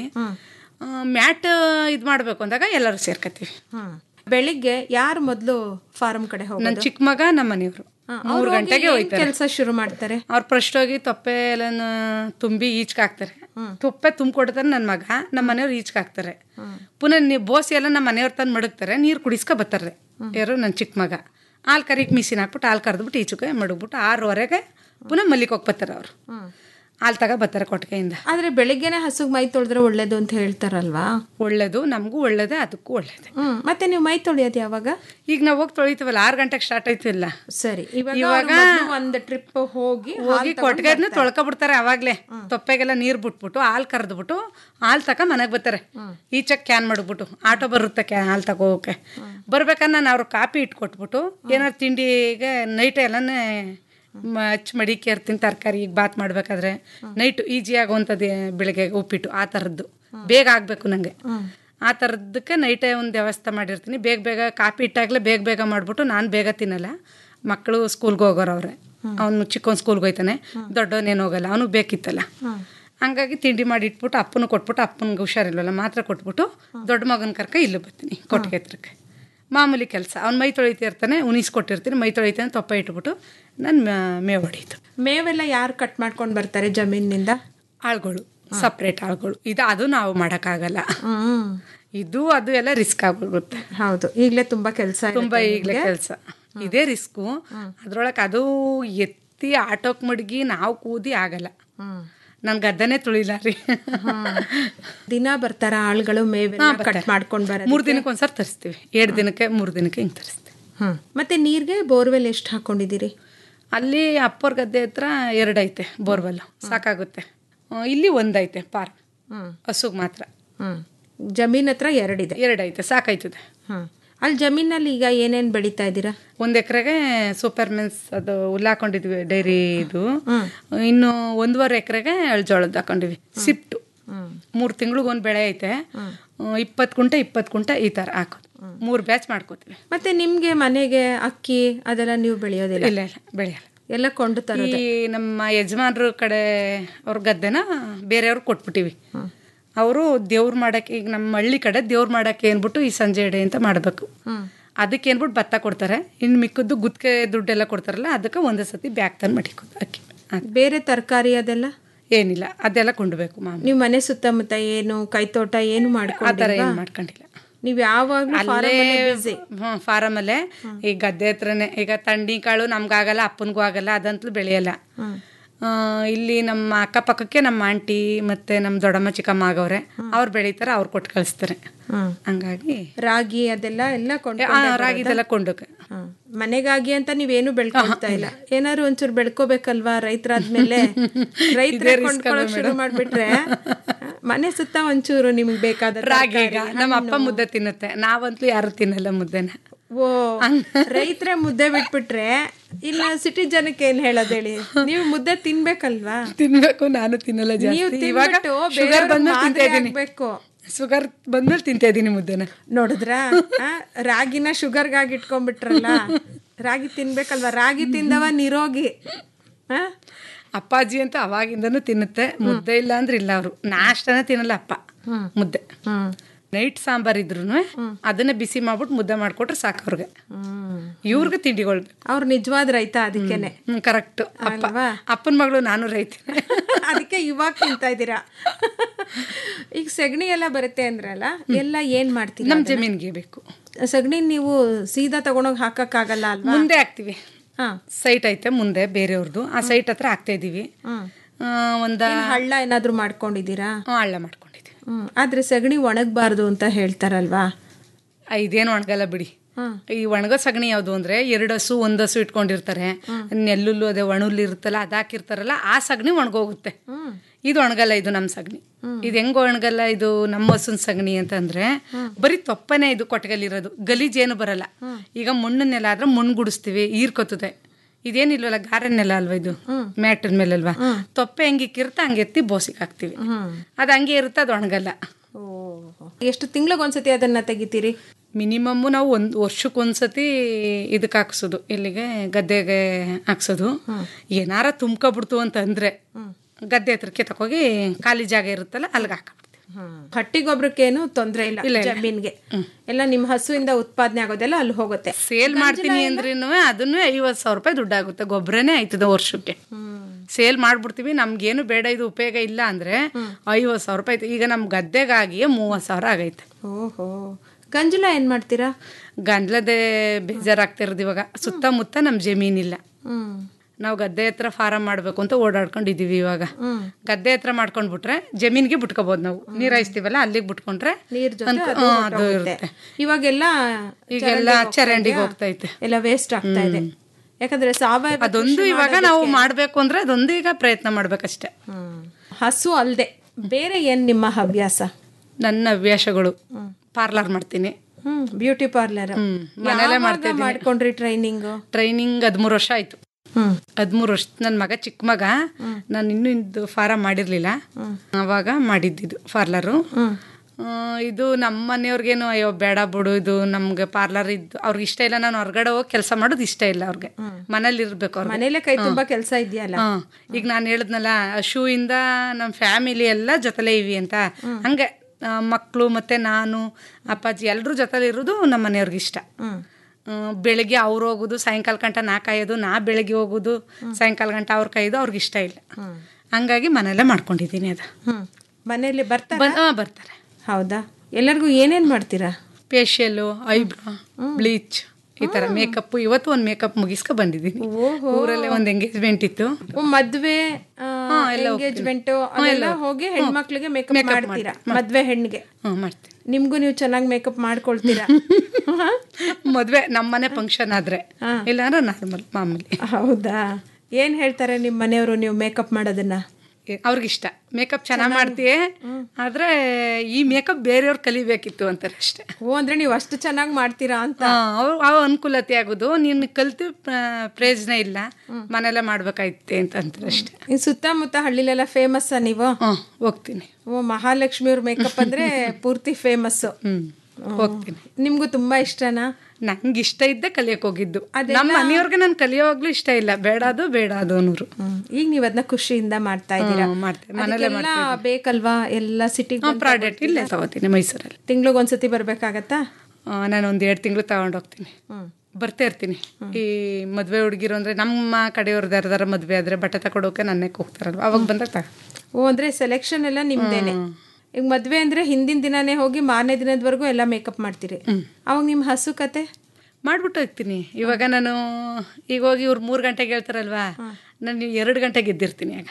ಮ್ಯಾಟ್ ಇದು ಮಾಡಬೇಕು ಅಂದಾಗ ಎಲ್ಲರೂ ಸೇರ್ಕೊತೀವಿ ಹ್ಮ್ ಬೆಳಿಗ್ಗೆ ಯಾರು ಮೊದಲು ಫಾರ್ಮ್ ಕಡೆ ನನ್ನ ಹೋಗೋದು ಚಿಕ್ಕ ಮಗ ನಮ್ಮ ಮನೆಯವರು ಮೂರು ಗಂಟೆಗೆ ಹೋಯ್ತಾರೆ ಕೆಲಸ ಶುರು ಮಾಡ್ತಾರೆ ಅವ್ರು ಫಸ್ಟ್ ಹೋಗಿ ತೊಪ್ಪೆ ಎಲ್ಲ ತುಂಬಿ ಈಚ್ಗೆ ಹಾಕ್ತಾರೆ ತೊಪ್ಪೆ ತುಂಬಿಕೊಡ್ತಾರೆ ನನ್ನ ಮಗ ನಮ್ಮ ಮನೆಯವ್ರು ಈಚ್ಗೆ ಹಾಕ್ತಾರೆ ಪುನಃ ನೀ ಬೋಸಿ ಎಲ್ಲ ನಮ್ಮ ಮನೆಯವ್ರ ತಂದು ಮಡಗ್ತಾರೆ ನೀರು ಕುಡಿಸ್ಕೊ ಬರ್ತಾರೆ ಯಾರು ನನ್ನ ಚಿಕ್ಕ ಮಗ ಹಾಲು ಕರಿಗೆ ಮಿಷಿನ್ ಹಾಕ್ಬಿಟ್ಟು ಹಾಲು ಕರೆದ್ಬಿಟ್ಟು ಈಚೆಗೆ ಮಡಗ್ಬಿಟ್ಟು ಆರೂವರೆಗೆ ಪುನಃ ಮಲ್ಲಿಗೆ ಹೋಗಿ ಬರ್ತಾರೆ ಅವರು ಹಾಲು ತಗೋ ಬರ್ತಾರೆ ಕೊಟ್ಟಿಗೆಯಿಂದ ಆದ್ರೆ ಬೆಳಿಗ್ಗೆನೆ ಹಸುಗ್ ಮೈ ತೊಳೆದ್ರೆ ಒಳ್ಳೇದು ಅಂತ ಹೇಳ್ತಾರಲ್ವಾ ಒಳ್ಳೇದು ನಮಗೂ ಒಳ್ಳೇದೇ ಅದಕ್ಕೂ ಒಳ್ಳೇದೇ ಹ್ಮ್ ಮತ್ತೆ ನೀವು ಮೈ ತೊಳೆಯೋದು ಯಾವಾಗ ಈಗ ನಾವು ಹೋಗಿ ತೊಳಿತೀವಲ್ಲ ಆರು ಗಂಟೆಗೆ ಸ್ಟಾರ್ಟ್ ಆಯ್ತಿಲ್ಲ ಸರಿ ಇವಾಗ ಇವಾಗ ಅವ್ರು ಮೊದ್ಲು ಒಂದ್ ಟ್ರಿಪ್ ಹೋಗಿ ಹೋಗಿ ಕೊಟ್ಟಿಗೆದ್ನ ತೊಳ್ಕೊಬಿಡ್ತಾರೆ ಅವಾಗ್ಲೇ ತೊಪ್ಪೆಗೆಲ್ಲ ನೀರು ಬಿಟ್ಬಿಟ್ಟು ಹಾಲು ಕರೆದ್ಬಿಟ್ಟು ಹಾಲು ತಕ ಮನೆಗೆ ಬರ್ತಾರೆ ಈಚೆ ಕ್ಯಾನ್ ಮಾಡಿಬಿಟ್ಟು ಆಟೋ ಬರುತ್ತೆ ಕ್ಯಾ ಹಾಲು ತಗೋಕೆ ಬರ್ಬೇಕಾದ್ರೆ ನಾನು ಅವ್ರು ಕಾಪಿ ಇಟ್ಕೊಟ್ಬಿಟ್ಟು ಏನಾದ್ರು ತಿಂಡಿಗೆ ನೈಟ್ ಎಲ್ಲನೇ ಹಚ್ಚಿ ಮಡಿಕೆ ಇರ್ತೀನಿ ತರಕಾರಿ ಈಗ ಬಾತ್ ಮಾಡಬೇಕಾದ್ರೆ ನೈಟು ಈಜಿ ಆಗುವಂಥದ್ದು ಬೆಳಗ್ಗೆ ಉಪ್ಪಿಟ್ಟು ಆ ಥರದ್ದು ಬೇಗ ಆಗಬೇಕು ನನಗೆ ಆ ಥರದ್ದಕ್ಕೆ ನೈಟೇ ಒಂದು ವ್ಯವಸ್ಥೆ ಮಾಡಿರ್ತೀನಿ ಬೇಗ ಬೇಗ ಕಾಪಿ ಇಟ್ಟಾಗಲೇ ಬೇಗ ಬೇಗ ಮಾಡಿಬಿಟ್ಟು ನಾನು ಬೇಗ ತಿನ್ನಲ್ಲ ಮಕ್ಕಳು ಸ್ಕೂಲ್ಗೆ ಹೋಗೋರು ಅವ್ರೆ ಅವನು ಚಿಕ್ಕವನು ಸ್ಕೂಲ್ಗೆ ಹೋಯ್ತಾನೆ ದೊಡ್ಡವನೇನು ಹೋಗಲ್ಲ ಅವನಿಗೆ ಬೇಕಿತ್ತಲ್ಲ ಹಂಗಾಗಿ ತಿಂಡಿ ಮಾಡಿ ಇಟ್ಬಿಟ್ಟು ಅಪ್ಪನ ಕೊಟ್ಬಿಟ್ಟು ಅಪ್ಪನಿಗೆ ಹುಷಾರಿಲ್ವಲ್ಲ ಮಾತ್ರ ಕೊಟ್ಬಿಟ್ಟು ದೊಡ್ಡ ಮಗನ ಕರ್ಕ ಇಲ್ಲೂ ಬರ್ತೀನಿ ಕೊಟ್ಟಿಗೆ ಹತ್ರಕ್ಕೆ ಮಾಮೂಲಿ ಕೆಲಸ ಅವ್ನು ಮೈ ತೊಳಿತಿರ್ತಾನೆ ಉಣಿಸ್ಕೊಟ್ಟಿರ್ತೀನಿ ಮೈ ತೊಳಿತಾನೆ ತೊಪ್ಪ ಇಟ್ಬಿಟ್ಟು ನಾನು ಮೇವು ಹೊಡೀತು ಮೇವೆಲ್ಲ ಯಾರು ಕಟ್ ಮಾಡ್ಕೊಂಡು ಬರ್ತಾರೆ ಜಮೀನಿನಿಂದ ಆಳುಗಳು ಸಪ್ರೇಟ್ ಆಳುಗಳು ಇದು ಅದು ನಾವು ಮಾಡೋಕ್ಕಾಗಲ್ಲ ಇದು ಅದು ಎಲ್ಲ ರಿಸ್ಕ್ ಆಗ್ಬಿಡುತ್ತೆ ಹೌದು ಈಗಲೇ ತುಂಬಾ ಕೆಲಸ ತುಂಬ ಈಗಲೇ ಕೆಲಸ ಇದೇ ರಿಸ್ಕು ಅದ್ರೊಳಗೆ ಅದು ಎತ್ತಿ ಆಟೋಕ್ ಮಡಗಿ ನಾವು ಕೂದಿ ಆಗಲ್ಲ ನನ್ ಗದ್ದೆನೇ ತುಳಿಲ್ಲ ರೀ ದಿನ ಬರ್ತಾರ ಆಳುಗಳು ಮೇವೆಲ್ಲ ಕಟ್ ಮಾಡ್ಕೊಂಡು ಬರೋದು ಮೂರು ದಿನಕ್ಕೆ ಒಂದ್ಸರಿ ತರಿಸ್ತೀವಿ ಎರಡು ದಿನಕ್ಕೆ ಮೂರು ದಿನಕ್ಕೆ ಹಿಂಗೆ ತರಿಸ್ತೀವಿ ಹ್ಮ್ ಮತ್ತೆ ನೀರ್ಗೆ ಬೋರ್ವೆಲ್ ಎಷ್ಟು ಹಾಕೊಂಡಿದ್ದೀರಿ ಅಲ್ಲಿ ಅಪ್ಪವ್ರ ಗದ್ದೆ ಹತ್ರ ಎರಡು ಐತೆ ಬೋರ್ವೆಲ್ ಸಾಕಾಗುತ್ತೆ ಆ, ಇಲ್ಲಿ ಒಂದೈತೆ ಪಾರ್ ಹಸುಗ್ ಮಾತ್ರ ಹ್ಮ್ ಜಮೀನ್ ಹತ್ರ ಎರಡಿದೆ ಎರಡೈತೆ ಸಾಕಾಯ್ತದೆ ಹ್ಮ್ ಅಲ್ಲಿ ಜಮೀನಲ್ಲಿ ಈಗ ಏನೇನ್ ಬೆಳೀತಾ ಇದ್ದೀರಾ ಒಂದು ಎಕರೆಗೆ ಸೂಪರ್ ಮೆನ್ಸ್ ಅದು ಹುಲ್ಲು ಹಾಕೊಂಡಿದ್ವಿ ಡೈರಿ ಇದು ಇನ್ನು ಒಂದೂವರೆ ಎಕರೆಗೆ ಅಳ್ಜೋಳದ್ದು ಹಾಕೊಂಡಿವಿ ಸಿಫ್ಟು ಮೂರು ತಿಂಗ್ಳಿಗೆ ಒಂದು ಬೆಳೆ ಐತೆ ಇಪ್ಪತ್ತು ಕುಂಟೆ ಇಪ್ಪತ್ತು ಕುಂಟೆ ಈ ಥರ ಹಾಕೋದು ಮೂರು ಬ್ಯಾಚ್ ಮಾಡ್ಕೋತೀವಿ ಮತ್ತೆ ನಿಮ್ಗೆ ಮನೆಗೆ ಅಕ್ಕಿ ಅದೆಲ್ಲ ನೀವು ಬೆಳೆಯೋದಿಲ್ಲ ಇಲ್ಲ ಇಲ್ಲ ಬೆಳೆಯಲ್ಲ ಎಲ್ಲ ಕೊಂಡು ತರೋದು ಈ ನಮ್ಮ ಯಜಮಾನ್ರ ಕಡೆ ಅವ್ರ ಗದ್ದೆನ ಬೇರೆಯವ್ರಿಗೆ ಕೊಟ್ಬಿಟ್ಟಿವಿ ಅವರು ದೇವ್ರ ಮಾಡಕ್ಕೆ ಈಗ ನಮ್ಮ ಹಳ್ಳಿ ಕಡೆ ದೇವ್ರ ಮಾಡಕ್ಕೆ ಏನ್ಬಿಟ್ಟು ಈ ಸಂಜೆ ಎಡೆ ಅಂತ ಮಾಡಬೇಕು ಅದಕ್ಕೆ ಏನ್ಬಿಟ್ಟು ಭತ್ತ ಕೊಡ್ತಾರೆ ಇನ್ನು ಮಿಕ್ಕದ್ದು ಗುತ್ತಿಗೆ ದುಡ್ಡೆಲ್ಲ ಕೊಡ್ತಾರಲ್ಲ ಅದಕ್ಕೆ ಒಂದೇ ಸತಿ ಬ್ಯಾಗ್ ತಂದು ಮಡಿಕೋದು ಅಕ್ಕಿ ಅದ್- ಬೇರೆ ತರಕಾರಿ ಅದೆಲ್ಲ ಏನಿಲ್ಲ ಅದೆಲ್ಲ ಕೊಂಡ್ಬೇಕು ಮಾಮೂಲಿ ನೀವು ಮನೆ ಸುತ್ತಮುತ್ತ ಏನು ಕೈತೋಟ ಏನು ಆ ಥರ ಮಾಡ್ಕೊಂಡಿಲ್ವಾ ಏನು ಮಾಡ್ಕೊಂಡಿಲ್ಲ ನೀವು ಯಾವಾಗ್ಲೂ ಅಲ್ಲೇ ಬಿಸಿ ಹ್ಮ್ ಫಾರಮಲ್ಲೇ ಈ ಗದ್ದೆ ಹತ್ರನೇ ಈಗ ತಂಡಿ ಕಾಳು ನಮ್ಗಾಗಲ್ಲ ಅಪ್ಪನಿಗೂ ಆಗಲ್ಲ ಅದಂತಲೂ ಬೆಳೆಯಲ್ಲ ಆ, ಇಲ್ಲಿ ನಮ್ಮ ಅಕ್ಕಪಕ್ಕಕ್ಕೆ ನಮ್ಮ ಆಂಟಿ ಮತ್ತೆ ನಮ್ಮ ದೊಡ್ಡಮ್ಮ ಚಿಕ್ಕಮ್ಮ ಆಗವ್ರೆ ಅವ್ರು ಬೆಳೀತಾರೆ ಅವ್ರು ಕೊಟ್ಟು ಕಳಿಸ್ತಾರೆ ಹಂಗಾಗಿ ರಾಗಿ ಅದೆಲ್ಲ ಎಲ್ಲ ಕೊಂಡು ಆ, ರಾಗಿದೆಲ್ಲ ಕೊಂಡೋಕೆ ಮನೆಗಾಗಿ ಅಂತ ನೀವೇನು ಬೆಳ್ಕೊಳ್ತಾ ಇಲ್ಲ ಏನಾದ್ರು ಒಂಚೂರು ಬೆಳ್ಕೋಬೇಕಲ್ವಾ ರೈತರಾದ್ಮೇಲೆ ರೈತರೇ ಕೊಂಡ್ಕೊಳ್ಳೋಕ್ ಶುರು ಮಾಡ್ಬಿಟ್ರೆ ಮನೆ ಸುತ್ತ ಒಂಚೂರು ನಿಮ್ಗೆ ಬೇಕಾದ ರಾಗಿ ಈಗ ನಮ್ಮ ಅಪ್ಪ ಮುದ್ದೆ ತಿನ್ನುತ್ತೆ ನಾವಂತೂ ಯಾರು ತಿನ್ನಲ್ಲ ಮುದ್ದೆನ ಓ ರೈತರ ಮುದ್ದೆ ಬಿಟ್ಬಿಟ್ರೆ ಇಲ್ಲ ಸಿಟಿ ಜನಕ್ಕೆ ಏನ್ ಹೇಳೋದ್ ಹೇಳಿ ನೀವು ಮುದ್ದೆ ತಿನ್ಬೇಕಲ್ವಾ ತಿನ್ಬೇಕು ನಾನು ತಿನ್ನಲ್ಲ ನೀವು ಜಾಸ್ತಿ ಇವಾಗ ತಿನ್ಬಿಟ್ಟು ಶುಗರ್ ಬೇರೆಯವ್ರಿಗೆ ಬಂದ್ಮೇಲೆ ತಿಂತಾ ಮಾದರಿ ಇದ್ದೀನಿ ಆಗ್ಬೇಕು. ಶುಗರ್ ಬಂದ್ಮೇಲೆ ತಿಂತಾ ಇದ್ದೀನಿ ಮುದ್ದೆನ ನೋಡಿದ್ರ ರಾಗಿನ ಶುಗರ್ಗಾಗಿ ಇಟ್ಕೊಂಡ್ಬಿಟ್ರಲ್ಲ ರಾಗಿ ತಿನ್ಬೇಕಲ್ವಾ ರಾಗಿ ತಿಂದವ ನಿರೋಗಿ ಆ? ಅಪ್ಪಾಜಿ ಅಂತ ಅವಾಗಿಂದನೂ ತಿನ್ನುತ್ತೆ ಮುದ್ದೆ ಇಲ್ಲ ಅಂದ್ರೆ ಇಲ್ಲ ಅವರು ನಾಷ್ಟನೇ ತಿನ್ನಲ್ಲ ಅಪ್ಪ ಮುದ್ದೆ ನೈಟ್ ಸಾಂಬಾರ್ ಇದ್ರು ಅದನ್ನ ಬಿಸಿ ಮಾಡ್ಬಿಟ್ಟು ಮುದ್ದೆ ಮಾಡ್ಕೊಟ್ರೆ ಸಾಕು ಅವ್ರಿಗೆ ಇವ್ರಿಗೆ ತಿಂಡಿಗೊಳ್ಬೇಕು ಅವ್ರು ನಿಜವಾದ ರೈತ ಅದಕ್ಕೇನೆ ಹ್ಮ್ ಕರೆಕ್ಟ್ ಅಪ್ಪ ಅಲ್ವಾ? ಅಪ್ಪನ ಮಗಳು ನಾನು ರೈತೀನಿ ಅದಕ್ಕೆ ಇವಾಗ ತಿಂತಾ ಇದ್ದೀರಾ ಈಗ ಸಗಣಿ ಎಲ್ಲ ಬರುತ್ತೆ ಅಂದ್ರಲ್ಲ ಎಲ್ಲ ಏನ್ ಮಾಡ್ತೀರಾ ನಮ್ ಅದನ್ನ? ಜಮೀನ್ಗೆ ಬೇಕು ಸಗಣಿ ನೀವು ಸೀದಾ ತಗೊಂಡೋಗಿ ಹಾಕಕ್ಕಾಗಲ್ಲ ಅಲ್ವಾ ಮುಂದೆ ಹಾಕ್ತಿವಿ ಹಾ ಸೈಟ್ ಐತೆ ಮುಂದೆ ಬೇರೆಯವ್ರದ್ದು ಆ ಸೈಟ್ ಹತ್ರ ಹಾಕ್ತಾ ಇದೀವಿ ಆ, ಒಂದ ಏನ್ ಹಳ್ಳ ಏನಾದ್ರೂ ಮಾಡ್ಕೊಂಡಿದ್ದೀರಾ ಆ, ಹಳ್ಳ ಮಾಡ್ಕೊಂಡಿದ್ವಿ ಹ್ಮ್ ಆದ್ರೆ ಸಗಣಿ ಒಣಗಬಾರ್ದು ಅಂತ ಹೇಳ್ತಾರಲ್ವಾ ಇದೇನು ಒಣಗಲ್ಲ ಬಿಡಿ ಈ ಒಣಗೋ ಸಗಣಿ ಯಾವುದು ಅಂದ್ರೆ ಎರಡು ಹಸು ಒಂದ್ ಹಸು ಇಟ್ಕೊಂಡಿರ್ತಾರೆ ನೆಲ್ಲುಲ್ಲು ಅದೇ ಒಣುಲ್ಲು ಇರುತ್ತಲ್ಲ ಅದ್ ಹಾಕಿರ್ತಾರಲ್ಲ ಆ ಸಗಣಿ ಒಣಗೋಗುತ್ತೆ ಇದು ಒಣಗಲ್ಲ ಇದು ನಮ್ಮ ಸಗಣಿ ಇದು ಹೆಂಗ್ ಒಣಗಲ್ಲ ಇದು ನಮ್ಮ ಹಸುನ್ ಸಗಣಿ ಅಂತಂದ್ರೆ ಬರೀ ತೊಪ್ಪನೇ ಇದು ಕೊಟ್ಟಗಲ್ಲಿರೋದು ಗಲೀಜೇನು ಬರಲ್ಲ ಈಗ ಮಣ್ಣನ್ನೆಲ್ಲ ಆದ್ರೆ ಮಣ್ಣು ಗುಡಿಸ್ತೀವಿ ಈರ್ಕೊತದೆ ಇದೇನಿಲ್ವಲ್ಲ ಗಾರೆ ನೆಲ ಅಲ್ವಾ ಇದು ಮ್ಯಾಟರ್ ಮೇಲಲ್ವಾ ತೊಪ್ಪೆ ಹೆಂಗಿಕ್ಕಿರುತ್ತೆ ಹಂಗೆ ಎತ್ತಿ ಬೋಸಿಗೆ ಹಾಕ್ತಿವಿ ಅದು ಹಂಗೆ ಇರುತ್ತೆ ಅದು ಒಣಗಲ್ಲ ಎಷ್ಟು ತಿಂಗ್ಳಿಗೆ ಒಂದ್ಸತಿ ಅದನ್ನ ತೆಗಿತೀರಿ ಮಿನಿಮಮ್ಮು ನಾವು ಒಂದು ವರ್ಷಕ್ಕೆ ಒಂದ್ಸತಿ ಇದಕ್ಕೆ ಹಾಕ್ಸೋದು ಇಲ್ಲಿಗೆ ಗದ್ದೆಗೆ ಹಾಕ್ಸೋದು ಏನಾರ ತುಂಬ್ಕೊಬಿಡ್ತು ಅಂತಂದ್ರೆ ಗದ್ದೆ ಹತ್ರಕ್ಕೆ ತಕೋಗಿ ಖಾಲಿ ಜಾಗ ಇರುತ್ತಲ್ಲ ಅಲ್ಲಿಗೆ ಹಾಕ್ಬಿಡ್ತೀವಿ ಹಟ್ಟಿ ಗೊಬ್ಬರಕ್ಕೇನು ತೊಂದ್ರೆ ಇಲ್ಲ ಇಲ್ಲ, ಇಲ್ಲ. ಜಮೀನ್ಗೆ ಎಲ್ಲ ನಿಮ್ಮ ಹಸುವಿಂದ ಉತ್ಪಾದನೆ ಆಗೋದೆಲ್ಲ ಅಲ್ಲಿ ಹೋಗುತ್ತೆ ಸೇಲ್ ಮಾಡ್ತೀನಿ ಅಂದ್ರೂ ಅದನ್ನು ಐವತ್ತು ಸಾವಿರ ರೂಪಾಯಿ ದುಡ್ಡಾಗುತ್ತೆ ಗೊಬ್ಬರನೇ ಆಯ್ತದ ವರ್ಷಕ್ಕೆ ಸೇಲ್ ಮಾಡ್ಬಿಡ್ತೀವಿ ನಮ್ಗೇನು ಬೇಡ ಇದು ಉಪಯೋಗ ಇಲ್ಲ ಅಂದ್ರೆ ಐವತ್ತು ಸಾವಿರ ರೂಪಾಯಿ ಆಯ್ತು ಈಗ ನಮ್ಮ ಗದ್ದೆಗಾಗಿ ಮೂವತ್ತು ಸಾವಿರ ಆಗೈತೆ ಓಹೋ ಗಂಜಲ ಏನ್ ಮಾಡ್ತೀರಾ ಗಂಡ್ಲದೆ ಬೇಜಾರಾಗ್ತಿರೋದು ಇವಾಗ ಸುತ್ತಮುತ್ತ ನಮ್ಮ ಜಮೀನಿಲ್ಲ ಹ್ಮ್ ನಾವು ಗದ್ದೆ ಹತ್ರ ಫಾರಂ ಮಾಡಬೇಕು ಅಂತ ಓಡಾಡ್ಕೊಂಡಿದೀವಿ ಇವಾಗ ಗದ್ದೆ ಹತ್ರ ಮಾಡ್ಕೊಂಡ್ಬಿಟ್ರೆ ಜಮೀನ್ಗೆ ಬಿಟ್ಕೋಬಹುದು ನಾವು ನೀರ್ ಹಾಯಿಸ್ತೀವಲ್ಲ ಅಲ್ಲಿಗೆ ಬಿಟ್ಕೊಂಡ್ರೆ ನೀರ್ ಜೊತೆ ಅನ್ಕೊ- ಅದು ಹಾ, ಅದು ಹೊರ್ಟೋಗುತ್ತೆ. ಇರುತ್ತೆ ಇವಾಗೆಲ್ಲ ಈಗೆಲ್ಲ ಚರಂಡಿಗೆ ಹೋಗ್ತೈತೆ ಎಲ್ಲ ವೇಸ್ಟ್ ಆಗ್ತಾ ಇದೆ ಯಾಕಂದ್ರೆ ಸಾವಯವ ಅದೊಂದು ಕೃಷಿ ಇವಾಗ ನಾವು ಮಾಡೋದಕ್ಕೆ- ಮಾಡ್ಬೇಕು ಅಂದ್ರೆ ಅದೊಂದು ಈಗ ಪ್ರಯತ್ನ ಮಾಡ್ಬೇಕಷ್ಟೇ ಹಸು ಅಲ್ದೆ ಬೇರೆ ಏನ್ ನಿಮ್ಮ ಹವ್ಯಾಸ ನನ್ನ ಹವ್ಯಾಸಗಳು ಪಾರ್ಲರ್ ಮಾಡ್ತೀನಿ ಹ್ಮ್ ಬ್ಯೂಟಿ ಪಾರ್ಲರ್ ಮನೇಲೆ ಮಾಡ್ತಾ ಇದ್ದೀನಿ. ಮಾಡ್ಕೊಂಡ್ರಿ ಟ್ರೈನಿಂಗ್ ಟ್ರೈನಿಂಗ್ ಹದಿಮೂರು ವರ್ಷ ಆಯ್ತು ಹದಿಮೂರು ವರ್ಷ ನನ್ನ ಮಗ ಚಿಕ್ಕ ಮಗ ನಾನು ಇನ್ನೂ ಇದು ಫಾರಂ ಮಾಡಿರ್ಲಿಲ್ಲ ಅವಾಗ ಮಾಡಿದ್ದಿದ್ದು ಪಾರ್ಲರು ಇದು ನಮ್ಮ ಮನೆಯವ್ರಿಗೇನು ಅಯ್ಯೋ ಬೇಡ ಬಿಡು ಇದು ನಮ್ಗೆ ಪಾರ್ಲರ್ ಇದ್ದು ಅವ್ರಿಗೆ ಇಷ್ಟ ಇಲ್ಲ ನಾನು ಹೊರಗಡೆ ಹೋಗಿ ಕೆಲಸ ಮಾಡೋದು ಇಷ್ಟ ಇಲ್ಲ ಅವ್ರಿಗೆ ಮನೇಲಿ ಇರ್ಬೇಕು ಅವ್ರಿಗೆ ಮನೇಲೆ ಕೈ ತುಂಬಾ ಕೆಲಸ ಇದೆಯಲ್ಲ ಹಾ. ಈಗ ನಾನು ಹೇಳಿದ್ನಲ್ಲ ಶೂ ಇಂದ ನಮ್ಮ ಫ್ಯಾಮಿಲಿ ಎಲ್ಲ ಜೊತೆಲೇ ಇವಿ ಅಂತ ಹಂಗೆ ಮಕ್ಕಳು ಮತ್ತೆ ನಾನು ಅಪ್ಪಾಜಿ ಎಲ್ಲರೂ ಜೊತೆಲಿ ಇರೋದು ನಮ್ಮ ಮನೆಯವ್ರಿಗೆ ಇಷ್ಟ ಹ್ಮ್, ಬೆಳಿಗ್ಗೆ ಅವ್ರು ಹೋಗೋದು ಸಾಯಂಕಾಲ ಗಂಟ ನಾ ಕಾಯೋದು ನಾ ಬೆಳಿಗ್ಗೆ ಹೋಗೋದು ಸಾಯಂಕಾಲ ಗಂಟ ಅವ್ರು ಕಾಯೋದು ಅವ್ರಿಗೆ ಇಷ್ಟ ಇಲ್ಲ ಹಂಗಾಗಿ ಮನೆಯಲ್ಲೇ ಮಾಡ್ಕೊಂಡಿದ್ದೀನಿ ಅದು ಹ್ಮ್ ಮನೇಲಿ ಬರ್ತಾರ ಬಂದ್- ಹಾ, ಬರ್ತಾರೆ ಹೌದಾ ಎಲ್ಲರಿಗೂ ಏನೇನ್ ಮಾಡ್ತೀರಾ ಫೇಶಿಯಲ್ಲು ಐಬ್ರೋ ಬ್ಲೀಚ್ ಈ ತರ ಮೇಕಪ್ ಇವತ್ತು ಒಂದು ಮೇಕಪ್ ಮುಗಿಸ್ಕೊ ಬಂದಿದ್ದೀನಿ ಊರಲ್ಲೇ ಒಂದು ಎಂಗೇಜ್ಮೆಂಟ್ ಇತ್ತು ಓ, ಮದ್ವೆ ಹಾ, ಎಲ್ಲ ಎಂಗೇಜ್ಮೆಂಟ್ ಹೋಗ್ತೀನಿ. ಹಾ, ಅದೆಲ್ಲ ಎಲ್ಲ ಹೋಗಿ ಹೋಗ್ತೀನಿ. ಹೆಣ್ಮಕ್ಳಿಗೆ ಮೇಕಪ್ Makeup ಮಾಡ್ತೀರಾ ಮಾಡ್ತೀನಿ. ಮದ್ವೆ ಹೆಣ್ಣಿಗೆ ಹ್ಞೂ ಮಾಡ್ತೀನಿ ನಿಮ್ಗೂ ನೀವು ಚೆನ್ನಾಗಿ ಮೇಕಪ್ ಮಾಡ್ಕೊಳ್ತೀರಾ ಮದ್ವೆ ನಮ್ಮನೆ ಫಂಕ್ಷನ್ ಆದ್ರೆ ಇಲ್ಲಾಂದ್ರೆ ನಾರ್ಮಲ್ ಮಾಮೂಲಿ ಹೌದಾ ಏನ್ ಹೇಳ್ತಾರೆ ನಿಮ್ ಮನೆಯವರು ನೀವು ಮೇಕಪ್ ಮಾಡೋದನ್ನ ಅವ್ರಿಗಿಷ್ಟ ಮೇಕಪ್ ಚೆನ್ನಾಗಿ ಮಾಡ್ತೀಯ ಆದ್ರೆ ಈ ಮೇಕಪ್ ಬೇರೆಯವ್ರು ಕಲಿಬೇಕಿತ್ತು ಅಂತಾರೆ ಅಷ್ಟೇ ಓ ಅಂದ್ರೆ ನೀವು ಅಷ್ಟು ಚೆನ್ನಾಗಿ ಮಾಡ್ತೀರಾ ಅಂತ ಅವ್ರು ಅವ ಅನುಕೂಲತೆ ಆಗೋದು ನೀನು ಕಲ್ತು ಪ್ರ- ಪ್ರಯೋಜನ ಇಲ್ಲ ಮನೆಯಲ್ಲೇ ಮಾಡ್ಬೇಕಾಯ್ತೆ ಅಂತ ಅಂತಾರೆ ಅಷ್ಟೇ ಈ ಸುತ್ತಮುತ್ತ ಹಳ್ಳಿಲೆಲ್ಲ ಫೇಮಸ್ ನೀವು ಹ್ಮ್ ಹೋಗ್ತೀನಿ ಓ ಮಹಾಲಕ್ಷ್ಮಿ ಅವ್ರ ಮೇಕಪ್ ಅಂದ್ರೆ ಪೂರ್ತಿ ಫೇಮಸ್ ಹೋಗ್ತೀನಿ ನಿಮ್ಗೂ ತುಂಬಾ ಇಷ್ಟನಾ ನಂಗೆ ಇಷ್ಟ ಇದ್ದೆ ಕಲಿಯಕ್ ಹೋಗಿದ್ದು ನಮ್ಮ ಮನೆಯವ್ರಿಗೆ ನಾನು ಕಲಿಯೋವಾಗ್ಲೂ ಇಷ್ಟ ಇಲ್ಲ ಬೇಡ ಅದು ಬೇಡ ಅದು ಅನ್ನೋರು ಈಗ ನೀವ್ ಅದನ್ನ ಖುಷಿಯಿಂದ ಮಾಡ್ತಾ ಇದ್ದೀರಾ ಹ್ಮ್, ಮಾಡ್ತೀನಿ. ಮನೇಲೇ ಅದಕ್ಕೆಲ್ಲ ಬೇಕಲ್ವಾ ಎಲ್ಲ ಸಿಟಿ ಪ್ರಾಡಕ್ಟ್ ಇಲ್ಲೇ ತಗೋತೀನಿ ಮೈಸೂರಲ್ಲಿ ತಿಂಗ್ಳಿಗೆ ಒಂದ್ಸತಿ ಬರ್ಬೇಕಾಗತ್ತಾ ನಾನು ಒಂದು ಎರಡು ತಿಂಗಳು ತಗೊಂಡು ಹೋಗ್ತೀನಿ ಬರ್ತಾ ಇರ್ತೀನಿ ಈ ಮದುವೆ ಹುಡುಗಿರು ಅಂದ್ರೆ ನಮ್ಮ ಕಡೆಯವ್ರದ್ದು ಯಾರ್ದಾರ ಮದುವೆ ಆದ್ರೆ ಬಟ್ಟೆ ತಗೊಳೋಕೆ ನನ್ನೇ ಹೋಗ್ತಾರಲ್ವ ಅವಾಗ ಬಂದಾಗ ತಗ ಓ ಅಂದ್ರೆ ಸೆಲೆಕ್ಷನ್ ಎಲ್ಲ ನಿಮ್ದೇನೆ ಈಗ ಮದ್ವೆ ಅಂದ್ರೆ ಹಿಂದಿನ ದಿನಾನೇ ಹೋಗಿ ಮಾರನೇ ದಿನದವರೆಗೂ ಎಲ್ಲ ಮೇಕಪ್ ಮಾಡ್ತೀರಿ ಅವಾಗ ನಿಮ್ ಹಸು ಕತೆ ಮಾಡ್ಬಿಟ್ಟು ಹೋಗ್ತೀನಿ ಇವಾಗ ನಾನು ಈಗ ಹೋಗಿ ಇವ್ರು ಮೂರು ಗಂಟೆಗೆ ಹೇಳ್ತಾರಲ್ವಾ ನಾನು ಎರಡು ಗಂಟೆಗೆ ಎದ್ದಿರ್ತೀನಿ ಆಗ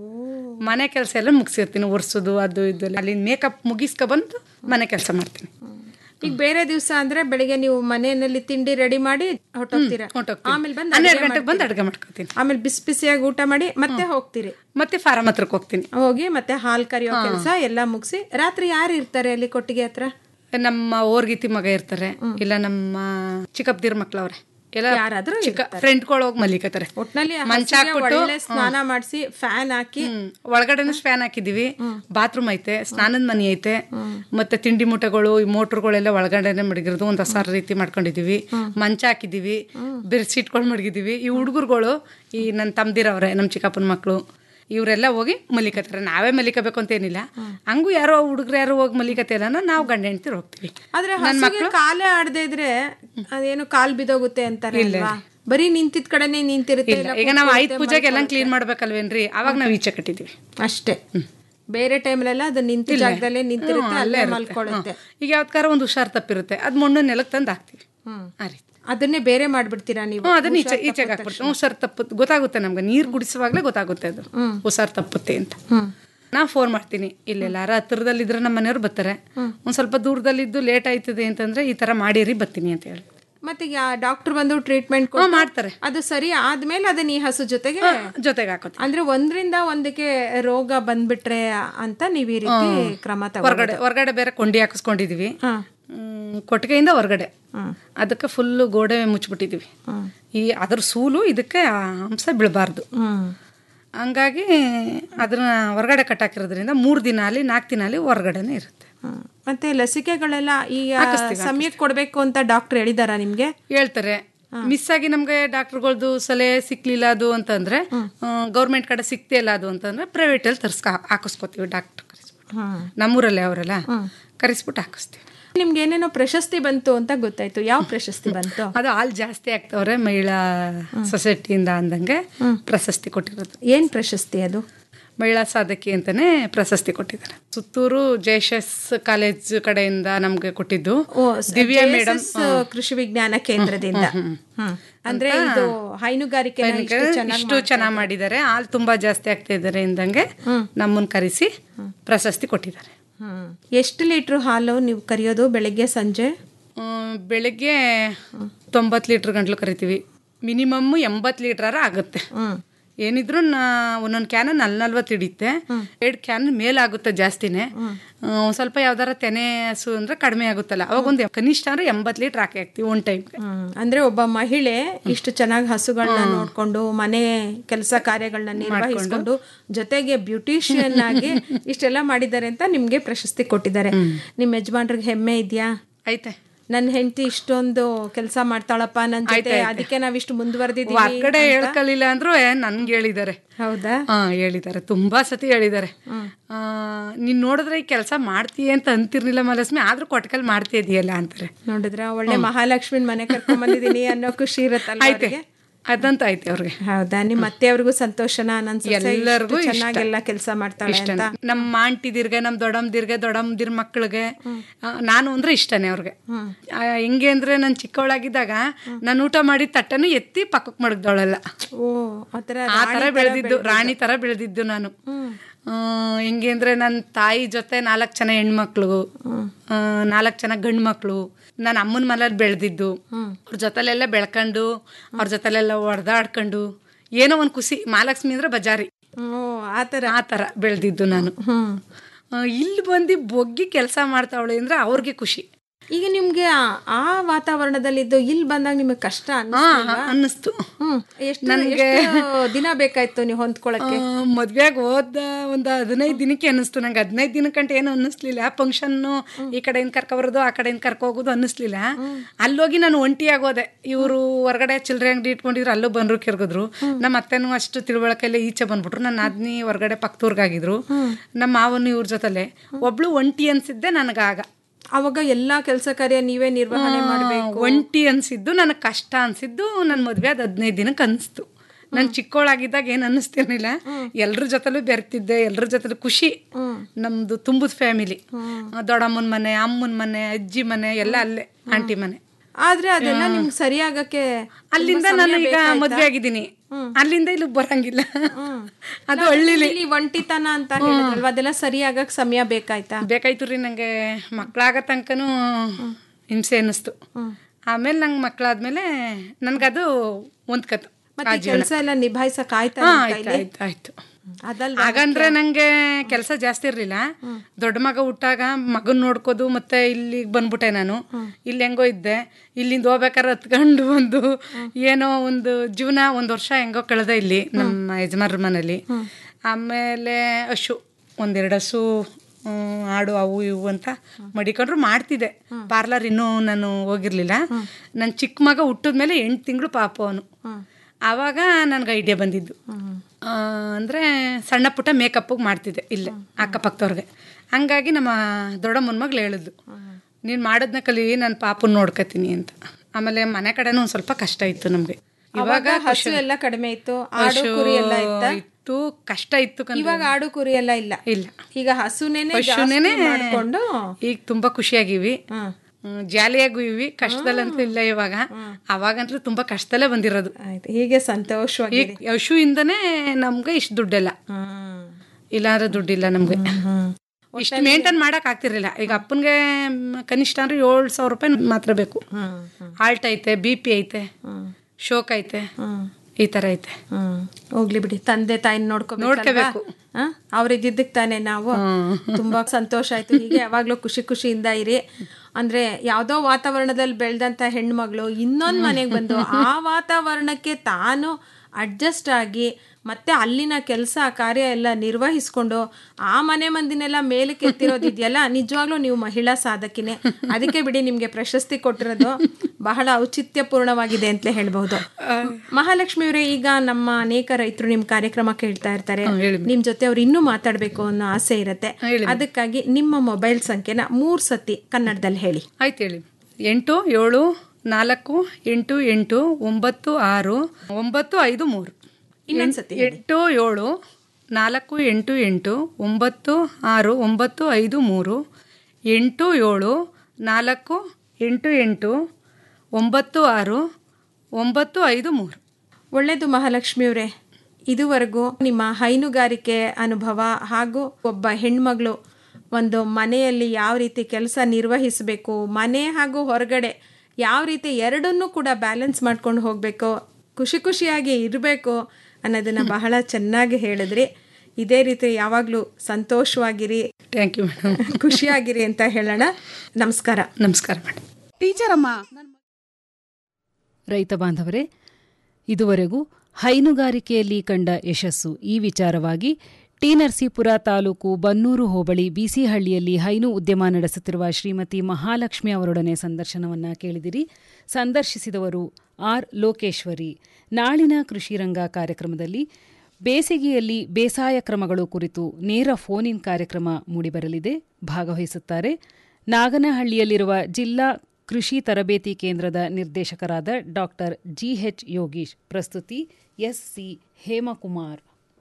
ಮನೆ ಕೆಲಸ ಎಲ್ಲ ಮುಗಿಸಿರ್ತೀನಿ ಒರೆಸೋದು ಅದು ಇದು ಎಲ್ಲ. ಅಲ್ಲಿ ಮೇಕಪ್ ಮುಗಿಸ್ಕೊ ಬಂದು ಮನೆ ಕೆಲಸ ಮಾಡ್ತೀನಿ ಈಗ ಬೇರೆ ದಿವಸ ಅಂದ್ರೆ ಬೆಳಿಗ್ಗೆ ನೀವು ಮನೆಯಲ್ಲಿ ತಿಂಡಿ ರೆಡಿ ಮಾಡಿ ಹೊಟ್ಟೋಗ್ತೀರಾ ಹೊರ್ಟೋಗ್ತೀನಿ. ಆಮೇಲೆ ಬಂದು ಹನ್ನೆರಡು ಅಡ್ಗೆ ಗಂಟೆಗೆ ಬಂದು ಮಾಡ್ತೀರಿ. ಅಡುಗೆ ಮಾಡ್ಕೊತೀನಿ ಆಮೇಲೆ ಬಿಸಿ ಬಿಸಿಯಾಗಿ ಊಟ ಮಾಡಿ ಮತ್ತೆ ಹೋಗ್ತೀರಿ ಮತ್ತೆ ಫಾರಂ ಹತ್ರಕ್ಕೆ ಹೋಗ್ತೀನಿ ಹೋಗಿ ಮತ್ತೆ ಹಾಲ್ ಕರಿಯೋ ಕೆಲಸ ಎಲ್ಲ ಮುಗಿಸಿ ರಾತ್ರಿ ಯಾರು ಇರ್ತಾರೆ ಅಲ್ಲಿ ಕೊಟ್ಟಿಗೆ ಹತ್ರ ನಮ್ಮ ಓರ್ಗಿತಿ ಮಗ ಇರ್ತಾರೆ ಇಲ್ಲ ನಮ್ಮ ಚಿಕ್ಕಪ್ಪದಿರ್ ಮಕ್ಳವ್ರೆ ಎಲ್ಲ ಯಾರಾದ್ರೂ ಚಿಕ್ಕ ಫ್ರೆಂಡ್ಗಳು ಹೋಗಿ ಮಲಿಕತ್ತಾರೆ ಒಟ್ನಲ್ಲಿ ಮಂಚ ಹಸುಗೆ ಹಾಕ್ಬಿಟ್ಟು ಒಳ್ಳೆ ಸ್ನಾನ ಮಾಡಿಸಿ ಫ್ಯಾನ್ ಹಾಕಿ ಒಳಗಡೆನೂ ಫ್ಯಾನ್ ಹಾಕಿದೀವಿ ಬಾತ್ರೂಮ್ ಐತೆ ಸ್ನಾನದ ಮನೆ ಐತೆ ಮತ್ತೆ ತಿಂಡಿ ಮೂಟಗಳು ಈ ಮೋಟ್ರುಗಳೆಲ್ಲ ಒಳಗಡೆನೆ ಮಡಗಿರೋದು ಒಂದು ಹೊಸ ರೀತಿ ಮಾಡ್ಕೊಂಡಿದೀವಿ ಮಂಚ ಹಾಕಿದೀವಿ ಬೆಡ್ಶೀಟ್ಗಳು ಮಡಗಿದೀವಿ ಈ ಹುಡುಗರುಗಳು ಈ ನನ್ನ ತಮ್ದಿರವ್ರೆ ನಮ್ಮ ಚಿಕ್ಕಪ್ಪನ ಮಕ್ಕಳು ಇವರೆಲ್ಲ ಹೋಗಿ ಮಲಿಕತ್ತಾರೆ ನಾವೇ ಮಲಿಕಬೇಕು ಅಂತ ಏನಿಲ್ಲ ಹಂಗೂ ಯಾರೋ ಹುಡುಗರು ಯಾರೋ ಹೋಗಿ ಮಲಿಕತ್ತೆ ಇಲ್ಲ ನಾವು ಗಂಡ ಹೆಂಡ್ತಿರು ಹೋಗ್ತೀವಿ ಆದ್ರೆ ಹಸುಗೆ ಕಾಲೇ ಆಡದೆ ಇದ್ರೆ ಅದೇನು ಕಾಲ್ ಬಿದೋಗುತ್ತೆ ಅಂತಾರೆ ಅಲ್ವಾ ಬರೀ ನಿಂತಿದ್ ಕಡೆನೆ ನಿಂತಿರುತ್ತೆ ಇಲ್ಲ ಇಲ್ಲ ಈಗ ನಾವು ಐದು ಕೂತ್ಕೊಳ್ಳುತ್ತೆ, ಪೂಜೆಗೆ ಎಲ್ಲ ಮಲ್ಕೊಳ್ಳುತ್ತೆ. ಕ್ಲೀನ್ ಮಾಡ್ಬೇಕಲ್ವೇನ್ರಿ ಅವಾಗ ನಾವು ಈಚೆ ಕಟ್ಟಿದೀವಿ ಅಷ್ಟೇ ಬೇರೆ ಟೈಮ್ಲೆಲ್ಲ ಅದು ನಿಂತ ಇಲ್ಲ. ಜಾಗದಲ್ಲೇ ನಿಂತಿರುತ್ತೆ ಹ್ಮ್, ಅಲ್ಲೇ ಇರುತ್ತೆ. ಮಲ್ಕೊಳ್ಳುತ್ತೆ ಹ್ಮ್. ಈಗ ಯಾವ್ದಕ್ಕಾರ ಒಂದು ಹುಷಾರ್ ತಪ್ಪಿರುತ್ತೆ ಅದ್ ಮಣ್ಣು ನೆಲಕ್ಕೆ ತಂದು ಹಾಕ್ತಿವಿ ಆ ರೀತಿ ಅದನ್ನೇ ಬೇರೆ ಮಾಡ್ಬಿಡ್ತೀರಾ ನೀವು ಹ್ಮ್ ಅದನ್ನ ಈಚೆ ಹುಷಾರ್ ಈಚೆಗೆ ತಪ್ಪಿದ ಹಾಕ್ಬಿಡ್ತೀವಿ ಹುಷಾರ್ ತಪ್ಪು ಗೊತ್ತಾಗುತ್ತೆ ನಮ್ಗೆ ನೀರು ಕುಡಿಸುವಾಗಲೇ ಗೊತ್ತಾಗುತ್ತೆ ಅದು ಹುಷಾರ್ ತಪ್ಪುತ್ತೆ ಅಂತ ನಾ ಫೋನ್ ಮಾಡ್ತೀನಿ ಇಲ್ಲೆಲ್ಲಾರ ಹತ್ರದಲ್ಲಿದ್ರೆ ನಮ್ಮ ಮನೆಯವ್ರು ಬರ್ತಾರೆ ಒಂದ್ ಸ್ವಲ್ಪ ದೂರದಲ್ಲಿದ್ದು ಲೇಟ್ ಆಯ್ತದೆ ಅಂತಂದ್ರೆ ಈ ತರ ಮಾಡಿರಿ ಬರ್ತೀನಿ ಅಂತ ಹೇಳಿ ಮತ್ತೆ ಡಾಕ್ಟರ್ ಬಂದು ಟ್ರೀಟ್ಮೆಂಟ್ ಮಾಡ್ತಾರೆ ಅದು ಸರಿ ಆದ್ಮೇಲೆ ಅದನ್ನ ಈ ಹಸು ಜೊತೆಗೆ ಜೊತೆಗೆ ಹಾಕೋತೀವಿ ಅಂದ್ರೆ ಒಂದ್ರಿಂದ ಒಂದಕ್ಕೆ ರೋಗ ಬಂದ್ಬಿಟ್ರೆ ಅಂತ ನೀವ್ ಈ ರೀತಿ ಕ್ರಮ ಹೊರಗಡೆ ತಗೋ ಹೊರಗಡೆ ಬೇರೆ ಕೊಂಡಿ ಹಾಕಿಸ್ಕೊಂಡಿದೀವಿ ಹ್ಮ್, ಕೊಟ್ಟಿಗೆಯಿಂದ ಹೊರಗಡೆ ಅದಕ್ಕೆ ಫುಲ್ಲು ಗೋಡೆ ಮುಚ್ಚಿಬಿಟ್ಟಿದೀವಿ ಈ ಅದ್ರ ಸೂಲು ಇದಕ್ಕೆ ಆ ಅಂಶ ಬೀಳಬಾರ್ದು ಹಂಗಾಗಿ ಅದನ್ನ ಹೊರಗಡೆ ಕಟ್ಟಾಕಿರೋದ್ರಿಂದ ಮೂರು ದಿನ ಅಲ್ಲಿ ನಾಲ್ಕು ದಿನ ಅಲ್ಲಿ ಹೊರಗಡೆನೆ ಇರುತ್ತೆ ಮತ್ತೆ ಲಸಿಕೆಗಳೆಲ್ಲ ಈಗ ಹಾಕಿಸ್ತೀವಿ, ಸಮಯಕ್ಕೆ ಕೊಡ್ಬೇಕು ಅಂತ ಡಾಕ್ಟರ್ ಹೇಳಿದಾರ ನಿಮ್ಗೆ ಹೇಳ್ತಾರೆ ಮಿಸ್ ಆಗಿ ನಮ್ಗೆ ಡಾಕ್ಟರ್ಗಳ್ದು ಸಲಹೆ ಸಿಕ್ಲಿಲ್ಲ ಅದು ಅಂತಂದ್ರೆ ಗೌರ್ಮೆಂಟ್ ಕಡೆ ಸಿಕ್ತೇ ಇಲ್ಲ ಅದು ಅಂತಂದ್ರೆ ಪ್ರೈವೇಟ್ ಅಲ್ಲಿ ತರ್ಸ್ಕ ಹಾಕಿಸ್ಕೊತೀವಿ ಡಾಕ್ಟರ್ ಕರೆಸ್ಬಿಟ್ಟು ನಮ್ಮೂರಲ್ಲೇ ಅವರೆಲ್ಲ ಕರೆಸ್ಬಿಟ್ಟು ಹಾಕಿಸ್ತೀವಿ ನಿಮ್ಗೆ ಏನೇನೋ ಪ್ರಶಸ್ತಿ ಬಂತು ಅಂತ ಗೊತ್ತಾಯ್ತು ಯಾವ ಪ್ರಶಸ್ತಿ ಬಂತು ಅದು ಹಾಲು ಜಾಸ್ತಿ ಆಗ್ತವ್ರೆ ಮಹಿಳಾ ಸೊಸೈಟಿಯಿಂದ ಅಂದಂಗೆ ಪ್ರಶಸ್ತಿ ಕೊಟ್ಟಿರೋದು ಏನ್ ಪ್ರಶಸ್ತಿ ಅದು ಮಹಿಳಾ ಸಾಧಕಿ ಅಂತಾನೆ ಪ್ರಶಸ್ತಿ ಕೊಟ್ಟಿದ್ದಾರೆ ಸುತ್ತೂರು ಜಯಶಸ್ ಕಾಲೇಜ್ ಕಡೆಯಿಂದ ನಮ್ಗೆ ಕೊಟ್ಟಿದ್ದು ಓ ದಿವ್ಯಾ ಮೇಡಮ್ JSS ಕೃಷಿ ವಿಜ್ಞಾನ ಕೇಂದ್ರದಿಂದ ಹ್ಮ್. ಅಂದ್ರೆ ಇದು ಹೈನುಗಾರಿಕೆ ಇಷ್ಟು ಚೆನ್ನಾಗಿ ಮಾಡಿದ್ದಾರೆ ಹಾಲು ತುಂಬಾ ಜಾಸ್ತಿ ಆಗ್ತಾ ಇದ್ದಾರೆ ಎಂದಂಗೆ ನಮ್ಮನ್ನ ಕರೆಸಿ ಪ್ರಶಸ್ತಿ ಕೊಟ್ಟಿದ್ದಾರೆ ಎಷ್ಟು ಲೀಟ್ರ್ ಹಾಲು ನೀವು ಕರಿಯೋದು ಬೆಳಿಗ್ಗೆ ಸಂಜೆ ಹ್ಮ್, ಬೆಳಿಗ್ಗೆ ತೊಂಬತ್ತು ಲೀಟ್ರ್ ಗಂಟ್ಲು ಕರಿತೀವಿ ಮಿನಿಮಮ್ ಎಂಬತ್ತು ಲೀಟ್ರಾರ ಆಗುತ್ತೆ ಏನಿದ್ರು ನಾ ಒಂದೊಂದು ಕ್ಯಾನ್ ನಲ್ ನಲ್ವತ್ತು ಹಿಡಿಯುತ್ತೆ ಎರಡು ಕ್ಯಾನ್ ಮೇಲಾಗುತ್ತೆ ಜಾಸ್ತಿನೇ ಆ, ಒಂದ್ ಸ್ವಲ್ಪ ಯಾವ್ದಾರ ತೆನೆ ಹಸು ಅಂದ್ರೆ ಕಡಿಮೆ ಆಗುತ್ತಲ್ಲ ಅವಾಗ ಒಂದು ಕನಿಷ್ಠ ಅಂದ್ರೆ ಎಂಬತ್ತು ಲೀಟ್ರ್ ಹಾಕಿ ಹಾಕ್ತೀವಿ ಒನ್ ಟೈಮ್ಗೆ ಹ್ಮ್. ಅಂದ್ರೆ ಒಬ್ಬ ಮಹಿಳೆ ಇಷ್ಟು ಚೆನ್ನಾಗಿ ಹಸುಗಳನ್ನ ನೋಡ್ಕೊಂಡು ಮನೆ ಕೆಲಸ ಕಾರ್ಯಗಳನ್ನ ನಿರ್ವಹಿಸ್ಕೊಂಡು ಜೊತೆಗೆ ಬ್ಯೂಟಿಷಿಯನ್ ಆಗಿ ಇಷ್ಟೆಲ್ಲ ಮಾಡಿದ್ದಾರೆ ಅಂತ ನಿಮ್ಗೆ ಪ್ರಶಸ್ತಿ ಕೊಟ್ಟಿದ್ದಾರೆ ನಿಮ್ ಯಜಮಾನ್ರಿಗೆ ಹೆಮ್ಮೆ ಇದೆಯಾ ಐತೆ ನನ್ನ ಹೆಂಡತಿ ಇಷ್ಟೊಂದು ಕೆಲಸ ಮಾಡ್ತಾಳಪ್ಪ ನನ್ ಜೊತೆ ಅದಕ್ಕೆ ನಾವಿಷ್ಟು ಮುಂದುವರೆದಿದ್ದೀವಿ ಹೊರ್ಗಡೆ ಹೇಳ್ಕಲಿಲ್ಲ ಅಂದ್ರೂ ನನ್ಗೆ ಹೇಳಿದ್ದಾರೆ ಹೌದಾ ಹಾ ಹೇಳಿದ್ದಾರೆ ತುಂಬಾ ಸತಿ ಹೇಳಿದ್ದಾರೆ ಆ, ನೀನ್ ನೋಡಿದ್ರೆ ಈ ಕೆಲಸ ಮಾಡ್ತೀಯ ಅಂತ ಅಂತಿರ್ಲಿಲ್ಲ ಮಲಸ್ಮಿ ಆದ್ರೂ ಕೊಟ್ಕಲ್ ಮಾಡ್ತಾ ಇದೆಯಲ್ಲ ಅಂತಾರೆ ನೋಡಿದ್ರ ಒಳ್ಳೆ ಮಹಾಲಕ್ಷ್ಮಿನ್ ಮನೆ ಕರ್ಕೊಂಡ್ ಬಂದಿದೀನಿ ಅನ್ನೋ ಖುಷಿ ಇರತ್ತಲ್ಲ ಐತೆ ಅವ್ರಿಗೆ? ಅದಂತ ಐತೆ ಅವ್ರಿಗೆ ಹೌದಾ ನಿಮ್ ಅತ್ತೆಯವ್ರಿಗೂ ಸಂತೋಷನ ನನ್ ಸೊಸೆ ಇಷ್ಟು ಎಲ್ಲರಿಗೂ ಇಷ್ಟ. ಚೆನ್ನಾಗೆಲ್ಲ ಕೆಲಸ ಮಾಡ್ತಾಳೆ ಇಷ್ಟ ಅಂತ ನಮ್ಮ ಆಂಟಿದಿರ್ಗೆ ನಮ್ಮ ದೊಡ್ಡಮ್ಮದಿರ್ಗೆ ದೊಡ್ಡಮ್ಮದಿರ್ ಮಕ್ಳಿಗೆ ಆ, ನಾನು ಅಂದ್ರೆ ಇಷ್ಟನೇ ಅವ್ರಿಗೆ ಆ, ಹೆಂಗೆ ಅಂದ್ರೆ ನಾನು ಚಿಕ್ಕವಳಾಗಿದ್ದಾಗ ನಾನು ಊಟ ಮಾಡಿದ ತಟ್ಟನು ಎತ್ತಿ ಪಕ್ಕಕ್ಕೆ ಮಡಗ್ದವಳಲ್ಲ ಓ ಆತರ ಆ ತರ ಬೆಳೆದಿದ್ದು ರಾಣಿ ತರ ಬೆಳೆದಿದ್ದು ನಾನು ಆ, ಹೆಂಗೆ ಅಂದ್ರೆ ನನ್ನ ತಾಯಿ ಜೊತೆ ನಾಲ್ಕು ಜನ ಹೆಣ್ಮಕ್ಳು ನಾಲ್ಕು ಜನ ಗಂಡು ಮಕ್ಳು ನಾನು ಅಮ್ಮನ ಮನೇಲಿ ಬೆಳೆದಿದ್ದು ಅವ್ರ ಜೊತೆಲೆಲ್ಲ ಬೆಳ್ಕೊಂಡು ಅವ್ರ ಜೊತೆಲೆಲ್ಲ ಹೊಡೆದಾಡ್ಕೊಂಡು ಏನೋ ಒಂದು ಖುಷಿ ಮಹಾಲಕ್ಷ್ಮಿ ಅಂದ್ರೆ ಬಜಾರಿ ಓ ಆತರ ಆ ಥರ ಬೆಳೆದಿದ್ದು ನಾನು ಆ, ಇಲ್ಲಿ ಬಂದು ಬೊಗ್ಗಿ ಕೆಲಸ ಮಾಡ್ತಾವಳೆ ಅಂದ್ರೆ ಅವ್ರಿಗೆ ಖುಷಿ ಈಗ ನಿಮ್ಗೆ ಆ- ಆ ವಾತಾವರಣದಲ್ಲಿದ್ದು ಇಲ್ಲಿ ಬಂದಾಗ ನಿಮಗೆ ಕಷ್ಟ ಹಾ ಅನ್ನಿಸ್ಲಿಲ್ವಾ? ಅನ್ನಿಸ್ತು ಹ್ಮ್ ಎಷ್ಟು ನನ್ಗೆ- ಎಷ್ಟು ದಿನ ಬೇಕಾಯ್ತು ನೀವು ಹೊಂದ್ಕೊಳಕ್ಕೆ ಮದ್ವೆಗೆ ಹೋದ ಒಂದು ಹದಿನೈದು ದಿನಕ್ಕೆ ಅನ್ನಿಸ್ತು ನಂಗೆ ಹದಿನೈದು ದಿನಕ್ಕಂಟ ಏನು ಅನ್ನಿಸ್ಲಿಲ್ಲ ಫಂಕ್ಷನ್ನು ಈ ಕಡೆಯಿಂದ ಕರ್ಕೊಬರೋದು ಆ ಕಡೆಯಿಂದ ಕರ್ಕೋಗೋದು ಅನ್ನಿಸ್ಲಿಲ್ಲ ಅಲ್ಲೋಗಿ ನಾನು ಒಂಟಿಯಾಗೋದೆ ಇವರು ಹೊರಗಡೆ ಚಿಲ್ಲರೆ ಅಂಗಡಿ ಇಟ್ಕೊಂಡಿದ್ರು ಅಲ್ಲೂ ಬಂದ್ರು ಕೆರ್ಗಿದ್ರು ನಮ್ಮ ಅತ್ತೆನೂ ಅಷ್ಟು ತಿಳುವಳಿಕೆಲ್ಲ ಈಚೆ ಬಂದ್ಬಿಟ್ರು ನನ್ನ ಆದ್ನಿ ಹೊರಗಡೆ ಪಕ್ಕದೂರ್ಗಾಗಿದ್ರು ನಮ್ಮ ಮಾವನು ಇವ್ರ ಜೊತೆಲೆ ಒಬ್ಳು ಒಂಟಿ ಅನ್ಸಿದ್ದೆ ನನಗಾಗ ಅವಾಗ ಎಲ್ಲಾ ಕೆಲಸ ಕಾರ್ಯ ನೀವೇ ನಿರ್ವಹಣೆ ಮಾಡ್ಬೇಕು ಒಂಟಿ ಅನ್ಸಿದ್ದು ನನಗೆ ಕಷ್ಟ ಅನ್ಸಿದ್ದು ನನ್ನ ಮದ್ವೆ ಅದು ಹದಿನೈದು ದಿನಕ್ಕೆ ಅನಿಸ್ತು ನಾನು ಚಿಕ್ಕವಳಾಗಿದ್ದಾಗ ಏನು ಅನ್ನಿಸ್ತಿರ್ಲಿಲ್ಲ ಎಲ್ರ ಜೊತೆಲೂ ಬೆರ್ತಿದ್ದೆ ಎಲ್ರ ಜೊತೆಲೂ ಖುಷಿ ನಮ್ದು ತುಂಬದ ಫ್ಯಾಮಿಲಿ ದೊಡ್ಡಮ್ಮನ ಮನೆ ಅಮ್ಮನ ಮನೆ ಅಜ್ಜಿ ಮನೆ ಎಲ್ಲ ಅಲ್ಲೇ ಆಂಟಿ ಮನೆ ಆದ್ರೆ ಅದೆಲ್ಲ ನಿಮ್ಗೆ ಸರಿಯಾಗಕ್ಕೆ ಅಲ್ಲಿಂದ ತುಂಬಾ ನಾನು ಸಮಯ ಈಗ ಬೇಕಾಯ್ತಾ? ಮದ್ವೆ ಆಗಿದ್ದೀನಿ ಅಲ್ಲಿಂದ ಇಲ್ಲಿ ಬರಂಗಿಲ್ಲ ಅದು ನಾವು ಹಳ್ಳಿಲಿ ಇಲ್ಲಿ ಒಂಟಿತನ ಅಂತ ಹೇಳಿದ್ರಲ್ವಾ ಅದೆಲ್ಲ ಸರಿಯಾಗಕ್ ಸಮಯ ಬೇಕಾಯ್ತಾ ಬೇಕಾಯ್ತು ರೀ ನಂಗೆ ಮಕ್ಕಳಾಗ ತನಕನೂ ಹಿಂಸೆ ಅನ್ನಿಸ್ತು ಆಮೇಲೆ ನಂಗೆ ಮಕ್ಕಳಾದ್ಮೇಲೆ ನನ್ಗದು ಹೊಂದ್ಕತು ಮತ್ತೆ ಕೆಲಸ ಎಲ್ಲ ನಿಭಾಯಿಸಕ್ ಆಯ್ತಾ ಹಾ, ನಿಮ್ ಆಯ್ತು ಕೈಲಿ? ಆಯ್ತು ಆಯ್ತು ಅದಲ್ವಾ ಹಾಗಂದ್ರೆ ನಂಗೆ ಕೆಲಸ ಜಾಸ್ತಿ ಇರ್ಲಿಲ್ಲ ದೊಡ್ಡ ಮಗ ಹುಟ್ಟಾಗ ಮಗನ್ ನೋಡ್ಕೋದು ಮತ್ತೆ ಇಲ್ಲಿಗೆ ಬಂದ್ಬಿಟ್ಟೆ ನಾನು ಇಲ್ಲಿ ಹೆಂಗೋ ಇದ್ದೆ ಇಲ್ಲಿಂದ ಹೋಗ್ಬೇಕಾದ್ರೆ ಹತ್ಕೊಂಡು ಬಂದು ಏನೋ ಒಂದು ಜೀವನ ಒಂದು ವರ್ಷ ಹೆಂಗೋ ಕಳೆದ ಇಲ್ಲಿ ನಮ್ಮ ಯಜಮಾನ್ರ ಮನೇಲಿ ಆಮೇಲೆ ಹಸು ಒಂದೆರಡು ಹಸು ಹ್ಮ್, ಆಡು ಅವು ಇವು ಅಂತ ಮಡಿಕೊಂಡ್ರು ಮಾಡ್ತಿದ್ದೆ ಪಾರ್ಲರ್ ಇನ್ನೂ ನಾನು ಹೋಗಿರ್ಲಿಲ್ಲ ನನ್ನ ಚಿಕ್ಕ ಮಗ ಹುಟ್ಟಿದ್ಮೇಲೆ ಎಂಟು ತಿಂಗಳು ಪಾಪು ಅವನು ಆವಾಗ ನನಗೆ ಐಡಿಯಾ ಬಂದಿದ್ದು ಆ, ಅಂದ್ರೆ ಸಣ್ಣ ಪುಟ್ಟ ಮೇಕಪ್ಪಿಗೆ ಮಾಡ್ತಿದ್ದೆ ಇಲ್ಲೇ ಅಕ್ಕಪಕ್ಕದವ್ರಿಗೆ ಹಂಗಾಗಿ ನಮ್ಮ ದೊಡ್ಡಮ್ಮನ ಮಗಳು ಹೇಳಿದ್ಲು ನೀನು ಮಾಡೋದನ್ನ ಕಲಿ ನಾನು ಪಾಪನ ನೋಡ್ಕೊತೀನಿ ಅಂತ ಆಮೇಲೆ ಮನೆ ಕಡೆನೂ ಒಂದು ಸ್ವಲ್ಪ ಕಷ್ಟ ಇತ್ತು ನಮಗೆ ಅವಾಗ ಹಸು ಎಲ್ಲ ಕಡಿಮೆ ಇತ್ತು ಆಡು ಕುರಿ ಎಲ್ಲ ಇತ್ತ ಇತ್ತು ಕಷ್ಟ ಇತ್ತು ಕಣ್ರೀ. ಇವಾಗ ಆಡು ಕುರಿ ಎಲ್ಲ ಇಲ್ಲ ಇಲ್ಲ ಈಗ ಹಸುನೇನೆ ಪಶುನೇನೆ ಜಾಸ್ತಿ ಮಾಡ್ಕೊಂಡು ಈಗ ತುಂಬಾ ಖುಷಿಯಾಗಿವಿ ಹ್ಮ್, ಜಾಲಿಯಾಗೂ ಇವಿ ಕಷ್ಟದಲ್ಲಂತೂ ಇಲ್ಲ ಇವಾಗ ಅವಾಗಂತೂ ತುಂಬಾ ಕಷ್ಟದಲ್ಲೇ ಬಂದಿರೋದು ಆಯ್ತು ಹೀಗೆ ಸಂತೋಷವಾಗಿ ಈಗ ಹಸುಯಿಂದನೇ ನಮ್ಗೆ ಇಷ್ಟು ದುಡ್ಡೆಲ್ಲ ಇಲ್ಲಾಂದ್ರೆ ದುಡ್ಡಿಲ್ಲ ನಮ್ಗೆ ಇಷ್ಟು ಮೇಂಟೈನ್ ಮಾಡಕ್ ಆಗ್ತಿರ್ಲಿಲ್ಲ ಈಗ ಅಪ್ಪನ್ಗೆ ಮ್, ಕನಿಷ್ಠ ಅಂದ್ರೆ ಏಳು ಸಾವಿರ ರೂಪಾಯಿ ಮಾತ್ರ ಬೇಕು ಆಲ್ಟ್ ಐತೆ ಬಿ ಪಿ ಐತೆ ಶೋಕ್ ಐತೆ ಈ ತರ ಐತೆ ಹ್ಮ್ ಹೋಗ್ಲಿ ಬಿಡಿ ತಂದೆ ತಾಯಿನ ನೋಡ್ಕೋಬೇಕು ನೋಡ್ಕೋಬೇಕು. ಅವ್ರಿದ್ದಕ್ ತಾನೇ ನಾವು ತುಂಬಾ ಸಂತೋಷ ಆಯ್ತು ಹೀಗೆ ಯಾವಾಗ್ಲೂ ಖುಷಿ ಖುಷಿಯಿಂದ ಇರಿ ಅಂದ್ರೆ ಯಾವ್ದೋ ವಾತಾವರಣದಲ್ಲಿ ಬೆಳೆದಂತ ಹೆಣ್ಮಗಳು ಇನ್ನೊಂದ್ ಮನೆಗೆ ಬಂದು ಆ ವಾತಾವರಣಕ್ಕೆ ತಾನು ಅಡ್ಜಸ್ಟ್ ಆಗಿ ಮತ್ತೆ ಅಲ್ಲಿನ ಕೆಲಸ ಕಾರ್ಯ ಎಲ್ಲ ನಿರ್ವಹಿಸ್ಕೊಂಡು ಆ ಮನೆ ಮಂದಿನೆಲ್ಲ ಮೇಲಕ್ಕೆ ಎತ್ತಿರೋದಿದೆಯಲ್ಲ ನಿಜವಾಗ್ಲೂ ನೀವು ಮಹಿಳಾ ಸಾಧಕಿನೇ ಅದಕ್ಕೆ ಬಿಡಿ ನಿಮ್ಗೆ ಪ್ರಶಸ್ತಿ ಕೊಟ್ಟಿರೋದು ಬಹಳ ಔಚಿತ್ಯಪೂರ್ಣವಾಗಿದೆ ಅಂತಲೇ ಹೇಳ್ಬಹುದು ಮಹಾಲಕ್ಷ್ಮಿ ಅವರೇ ಈಗ ನಮ್ಮ ಅನೇಕ ರೈತರು ನಿಮ್ ಕಾರ್ಯಕ್ರಮ ಕೇಳ್ತಾ ಇರ್ತಾರೆ ನಿಮ್ ಜೊತೆ ಅವ್ರು ಇನ್ನೂ ಮಾತಾಡ್ಬೇಕು ಅನ್ನೋ ಆಸೆ ಇರತ್ತೆ ಅದಕ್ಕಾಗಿ ನಿಮ್ಮ ಮೊಬೈಲ್ ಸಂಖ್ಯೆನ ಮೂರ್ ಸತಿ ಕನ್ನಡದಲ್ಲಿ ಹೇಳಿ ಆಯ್ತು ಹೇಳಿ ಎಂಟು ಏಳು ನಾಲ್ಕು ಎಂಟು ಎಂಟು ಒಂಬತ್ತು ಆರು ಒಂಬತ್ತು ಐದು ಮೂರು ಇನ್ನೊಂದ್ಸತಿ ಎಂಟು ಏಳು ನಾಲ್ಕು ಎಂಟು ಎಂಟು ಒಂಬತ್ತು ಆರು ಒಂಬತ್ತು ಐದು ಮೂರು ಎಂಟು ಏಳು ನಾಲ್ಕು ಎಂಟು ಎಂಟು ಒಂಬತ್ತು ಆರು ಒಂಬತ್ತು ಐದು ಮೂರು ಒಳ್ಳೆಯದು ಮಹಾಲಕ್ಷ್ಮಿಯವರೇ ಇದುವರೆಗೂ ನಿಮ್ಮ ಹೈನುಗಾರಿಕೆ ಅನುಭವ ಹಾಗೂ ಒಬ್ಬ ಹೆಣ್ಮಗಳು ಒಂದು ಮನೆಯಲ್ಲಿ ಯಾವ ರೀತಿ ಕೆಲಸ ನಿರ್ವಹಿಸಬೇಕು ಮನೆ ಹಾಗೂ ಹೊರಗಡೆ ಯಾವ ರೀತಿ ಎರಡನ್ನೂ ಕೂಡ ಬ್ಯಾಲೆನ್ಸ್ ಮಾಡ್ಕೊಂಡು ಹೋಗಬೇಕು ಖುಷಿ ಖುಷಿಯಾಗಿ ಇರಬೇಕು ಅನ್ನೋದನ್ನು ಬಹಳ ಚೆನ್ನಾಗಿ ಹೇಳಿದ್ರಿ ಇದೇ ರೀತಿ ಯಾವಾಗಲೂ ಸಂತೋಷವಾಗಿರಿ ಥ್ಯಾಂಕ್ ಯು ಮೇಡಮ್ ಖುಷಿಯಾಗಿರಿ ಅಂತ ಹೇಳೋಣ ನಮಸ್ಕಾರ ನಮಸ್ಕಾರ ಮೇಡಮ್ ಟೀಚರ್ ಅಮ್ಮ ರೈತ ಬಾಂಧವರೇ ಇದುವರೆಗೂ ಹೈನುಗಾರಿಕೆಯಲ್ಲಿ ಕಂಡ ಯಶಸ್ಸು ಈ ವಿಚಾರವಾಗಿ ಟಿ ನರಸೀಪುರ ತಾಲೂಕು ಬನ್ನೂರು ಹೋಬಳಿ ಬಿಸಿಹಳ್ಳಿಯಲ್ಲಿ ಹೈನು ಉದ್ಯಮ ನಡೆಸುತ್ತಿರುವ ಶ್ರೀಮತಿ ಮಹಾಲಕ್ಷ್ಮಿ ಅವರೊಡನೆ ಸಂದರ್ಶನವನ್ನ ಕೇಳಿದಿರಿ ಸಂದರ್ಶಿಸಿದವರು ಆರ್ ಲೋಕೇಶ್ವರಿ ನಾಳಿನ ಕೃಷಿರಂಗ ಕಾರ್ಯಕ್ರಮದಲ್ಲಿ ಬೇಸಿಗೆಯಲ್ಲಿ ಬೇಸಾಯ ಕ್ರಮಗಳು ಕುರಿತು ನೇರ ಫೋನ್ ಇನ್ ಕಾರ್ಯಕ್ರಮ ಮೂಡಿಬರಲಿದೆ ಭಾಗವಹಿಸುತ್ತಾರೆ ನಾಗನಹಳ್ಳಿಯಲ್ಲಿರುವ ಜಿಲ್ಲಾ ಕೃಷಿ ತರಬೇತಿ ಕೇಂದ್ರದ ನಿರ್ದೇಶಕರಾದ ಡಾಕ್ಟರ್ ಜಿಎಚ್ ಯೋಗೀಶ್ ಪ್ರಸ್ತುತಿ ಎಸ್ಸಿ ಹೇಮಕುಮಾರ್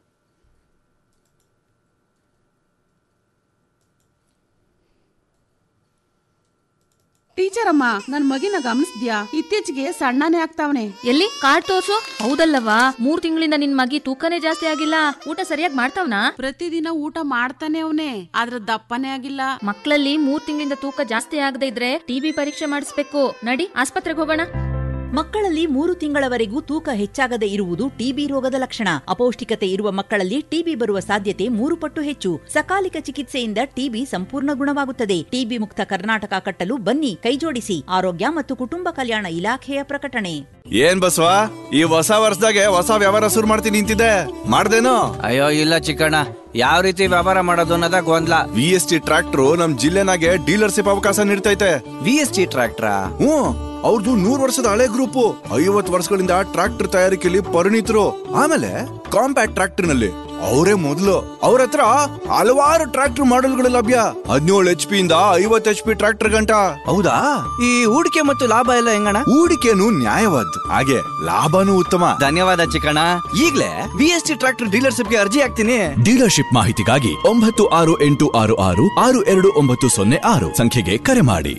ಟೀಚರ್ ಅಮ್ಮ ನನ್ ಮಗಿನ ಗಮನಿಸ್ದ್ಯಾ ಇತ್ತೀಚೆಗೆ ಸಣ್ಣನೇ ಆಗ್ತಾವನೆ ಎಲ್ಲಿ ಕಾರ್ಡ್ ತೋರ್ಸು ಹೌದಲ್ಲವಾ ಮೂರ್ ತಿಂಗಳಿಂದ ನಿನ್ ಮಗಿ ತೂಕನೇ ಜಾಸ್ತಿ ಆಗಿಲ್ಲ ಊಟ ಸರಿಯಾಗಿ ಮಾಡ್ತಾವ್ನಾ ಪ್ರತಿದಿನ ಊಟ ಮಾಡ್ತಾನೆ ಅವನೇ ಆದ್ರ ದಪ್ಪನೇ ಆಗಿಲ್ಲ ಮಕ್ಕಳಲ್ಲಿ ಮೂರ್ ತಿಂಗಳಿಂದ ತೂಕ ಜಾಸ್ತಿ ಆಗದೆ ಇದ್ರೆ ಟಿಬಿ ಪರೀಕ್ಷೆ ಮಾಡಿಸ್ಬೇಕು ನಡಿ ಆಸ್ಪತ್ರೆಗೆ ಹೋಗೋಣ ಮಕ್ಕಳಲ್ಲಿ ಮೂರು ತಿಂಗಳವರೆಗೂ ತೂಕ ಹೆಚ್ಚಾಗದೆ ಇರುವುದು ಟಿಬಿ ರೋಗದ ಲಕ್ಷಣ ಅಪೌಷ್ಟಿಕತೆ ಇರುವ ಮಕ್ಕಳಲ್ಲಿ ಟಿಬಿ ಬರುವ ಸಾಧ್ಯತೆ ಮೂರು ಪಟ್ಟು ಹೆಚ್ಚು ಸಕಾಲಿಕ ಚಿಕಿತ್ಸೆಯಿಂದ ಟಿಬಿ ಸಂಪೂರ್ಣ ಗುಣವಾಗುತ್ತದೆ ಟಿಬಿ ಮುಕ್ತ ಕರ್ನಾಟಕ ಕಟ್ಟಲು ಬನ್ನಿ ಕೈಜೋಡಿಸಿ ಆರೋಗ್ಯ ಮತ್ತು ಕುಟುಂಬ ಕಲ್ಯಾಣ ಇಲಾಖೆಯ ಪ್ರಕಟಣೆ ಏನ್ ಬಸವ ಈ ಹೊಸ ವರ್ಷದಾಗೆ ಹೊಸ ವ್ಯವಹಾರ ಶುರು ಮಾಡ್ತೀನಿ ನಿಂತಿದ್ದೆ ಮಾಡ್ದೇನೋ ಅಯ್ಯೋ ಇಲ್ಲ ಚಿಕ್ಕಣ್ಣ ಯಾವ ರೀತಿ ವ್ಯವಹಾರ ಮಾಡೋದು ಅನ್ನೋದ ಗೊಂದಲ ವಿ ಎಸ್ ಟಿ ಟ್ರಾಕ್ಟರ್ ನಮ್ ಜಿಲ್ಲೆನಾಗೆ ಡೀಲರ್ಶಿಪ್ ಅವಕಾಶ ನೀಡ್ತೈತೆ ವಿ ಎಸ್ ಟಿ ಟ್ರಾಕ್ಟ್ರಾ ಹ್ಮ್ ಅವ್ರದ್ದು ನೂರ್ ವರ್ಷದ ಹಳೆ ಗ್ರೂಪ್ ಐವತ್ ವರ್ಷಗಳಿಂದ ಟ್ರಾಕ್ಟರ್ ತಯಾರಿಕೆಯಲ್ಲಿ ಪರಿಣಿತರು ಆಮೇಲೆ ಕಾಂಪ್ಯಾಕ್ಟ್ ಟ್ರಾಕ್ಟರ್ ನಲ್ಲಿ ಅವರೇ ಮೊದಲು ಅವ್ರ ಹತ್ರ ಹಲವಾರು ಟ್ರಾಕ್ಟರ್ ಮಾಡೆಲ್ಗಳು ಲಭ್ಯ ಹದಿನೇಳು ಎಚ್ ಪಿ ಇಂದ ಐವತ್ ಎಚ್ ಪಿ ಟ್ರಾಕ್ಟರ್ ಗಂಟ ಹೌದಾ ಈ ಹೂಡಿಕೆ ಮತ್ತು ಲಾಭ ಎಲ್ಲ ಹೆಂಗಣ ಹೂಡಿಕೆನು ನ್ಯಾಯವಾದ್ದು ಹಾಗೆ ಲಾಭನೂ ಉತ್ತಮ ಧನ್ಯವಾದ ಚಿಕ್ಕಣ್ಣ ಈಗ್ಲೇ ವಿ ಎಸ್ ಟಿ ಟ್ರಾಕ್ಟರ್ ಡೀಲರ್ಶಿಪ್ಗೆ ಅರ್ಜಿ ಹಾಕ್ತೀನಿ ಡೀಲರ್ಶಿಪ್ ಮಾಹಿತಿಗಾಗಿ ಒಂಬತ್ತು ಆರು ಎಂಟು ಆರು ಆರು ಆರು ಎರಡು ಒಂಬತ್ತು ಸೊನ್ನೆ ಆರು ಸಂಖ್ಯೆಗೆ ಕರೆ ಮಾಡಿ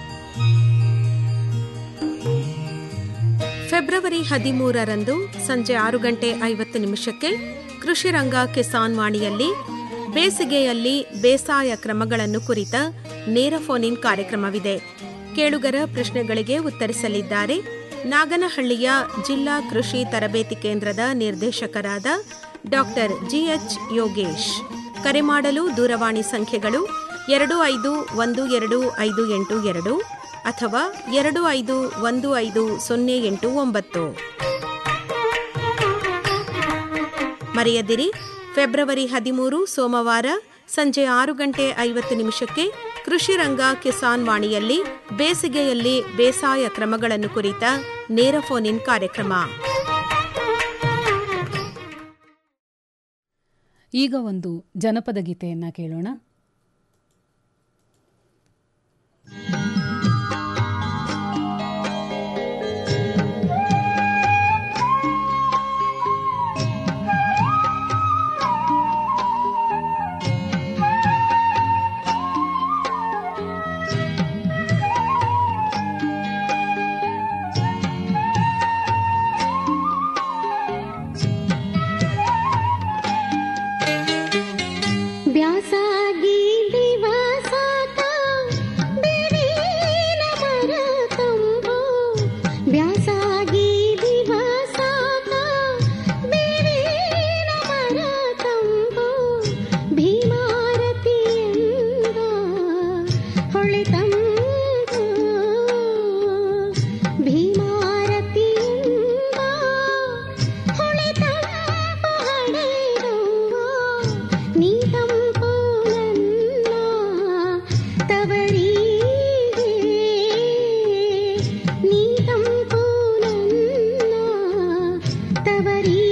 ಫೆಬ್ರವರಿ ಹದಿಮೂರರಂದು ಸಂಜೆ ಆರು ಗಂಟೆ ಐವತ್ತು ನಿಮಿಷಕ್ಕೆ ಕೃಷಿ ರಂಗ ಕಿಸಾನ್ ವಾಣಿಯಲ್ಲಿ ಬೇಸಿಗೆಯಲ್ಲಿ ಬೇಸಾಯ ಕ್ರಮಗಳನ್ನು ಕುರಿತ ನೇರ ಫೋನ್ ಇನ್ ಕಾರ್ಯಕ್ರಮವಿದೆ ಕೇಳುಗರ ಪ್ರಶ್ನೆಗಳಿಗೆ ಉತ್ತರಿಸಲಿದ್ದಾರೆ ನಾಗನಹಳ್ಳಿಯ ಜಿಲ್ಲಾ ಕೃಷಿ ತರಬೇತಿ ಕೇಂದ್ರದ ನಿರ್ದೇಶಕರಾದ ಡಾಕ್ಟರ್ ಜಿಎಚ್ ಯೋಗೇಶ್ ಕರೆ ಮಾಡಲು ದೂರವಾಣಿ ಸಂಖ್ಯೆಗಳು ಎರಡು ಐದು ಒಂದು ಎರಡು ಐದು ಎಂಟು ಎರಡು ಅಥವಾ ಎರಡು ಐದು ಒಂದು ಐದು ಸೊನ್ನೆ ಎಂಟು ಒಂಬತ್ತು ಮರೆಯದಿರಿ ಫೆಬ್ರವರಿ ಹದಿಮೂರು ಸೋಮವಾರ ಸಂಜೆ ಆರು ಗಂಟೆ ಐವತ್ತು ನಿಮಿಷಕ್ಕೆ ಕೃಷಿ ರಂಗ ಕಿಸಾನ್ ವಾಣಿಯಲ್ಲಿ ಬೇಸಿಗೆಯಲ್ಲಿ ಬೇಸಾಯ ಕ್ರಮಗಳನ್ನು ಕುರಿತ ನೇರ ಫೋನ್ ಇನ್ ಕಾರ್ಯಕ್ರಮ ಈಗ ಒಂದು ಜನಪದ ಗೀತೆಯನ್ನ ಕೇಳೋಣ ಬ್ಯಾಸಾಗಿ ದಿವಸಾತ ಬೇವಿನ ಮರ ತಂಬು ಬ್ಯಾಸಾಗಿ ದಿವಸಾತ ಬೇವಿನ ಮರ ತಂಬು ಭೀಮಾರತಿಯಿಂದ ಹೊಳೆತಂಬು ಭೀಮಾರತಿಯಿಂದ ಹೊಳೆತಂಬು ಹಡೆಯುವ ನೀ ತಂಪು ನನ್ನ ತವರಿಗೆ ನೀ ತಂಪು ನನ್ನ ತವರಿಗೆ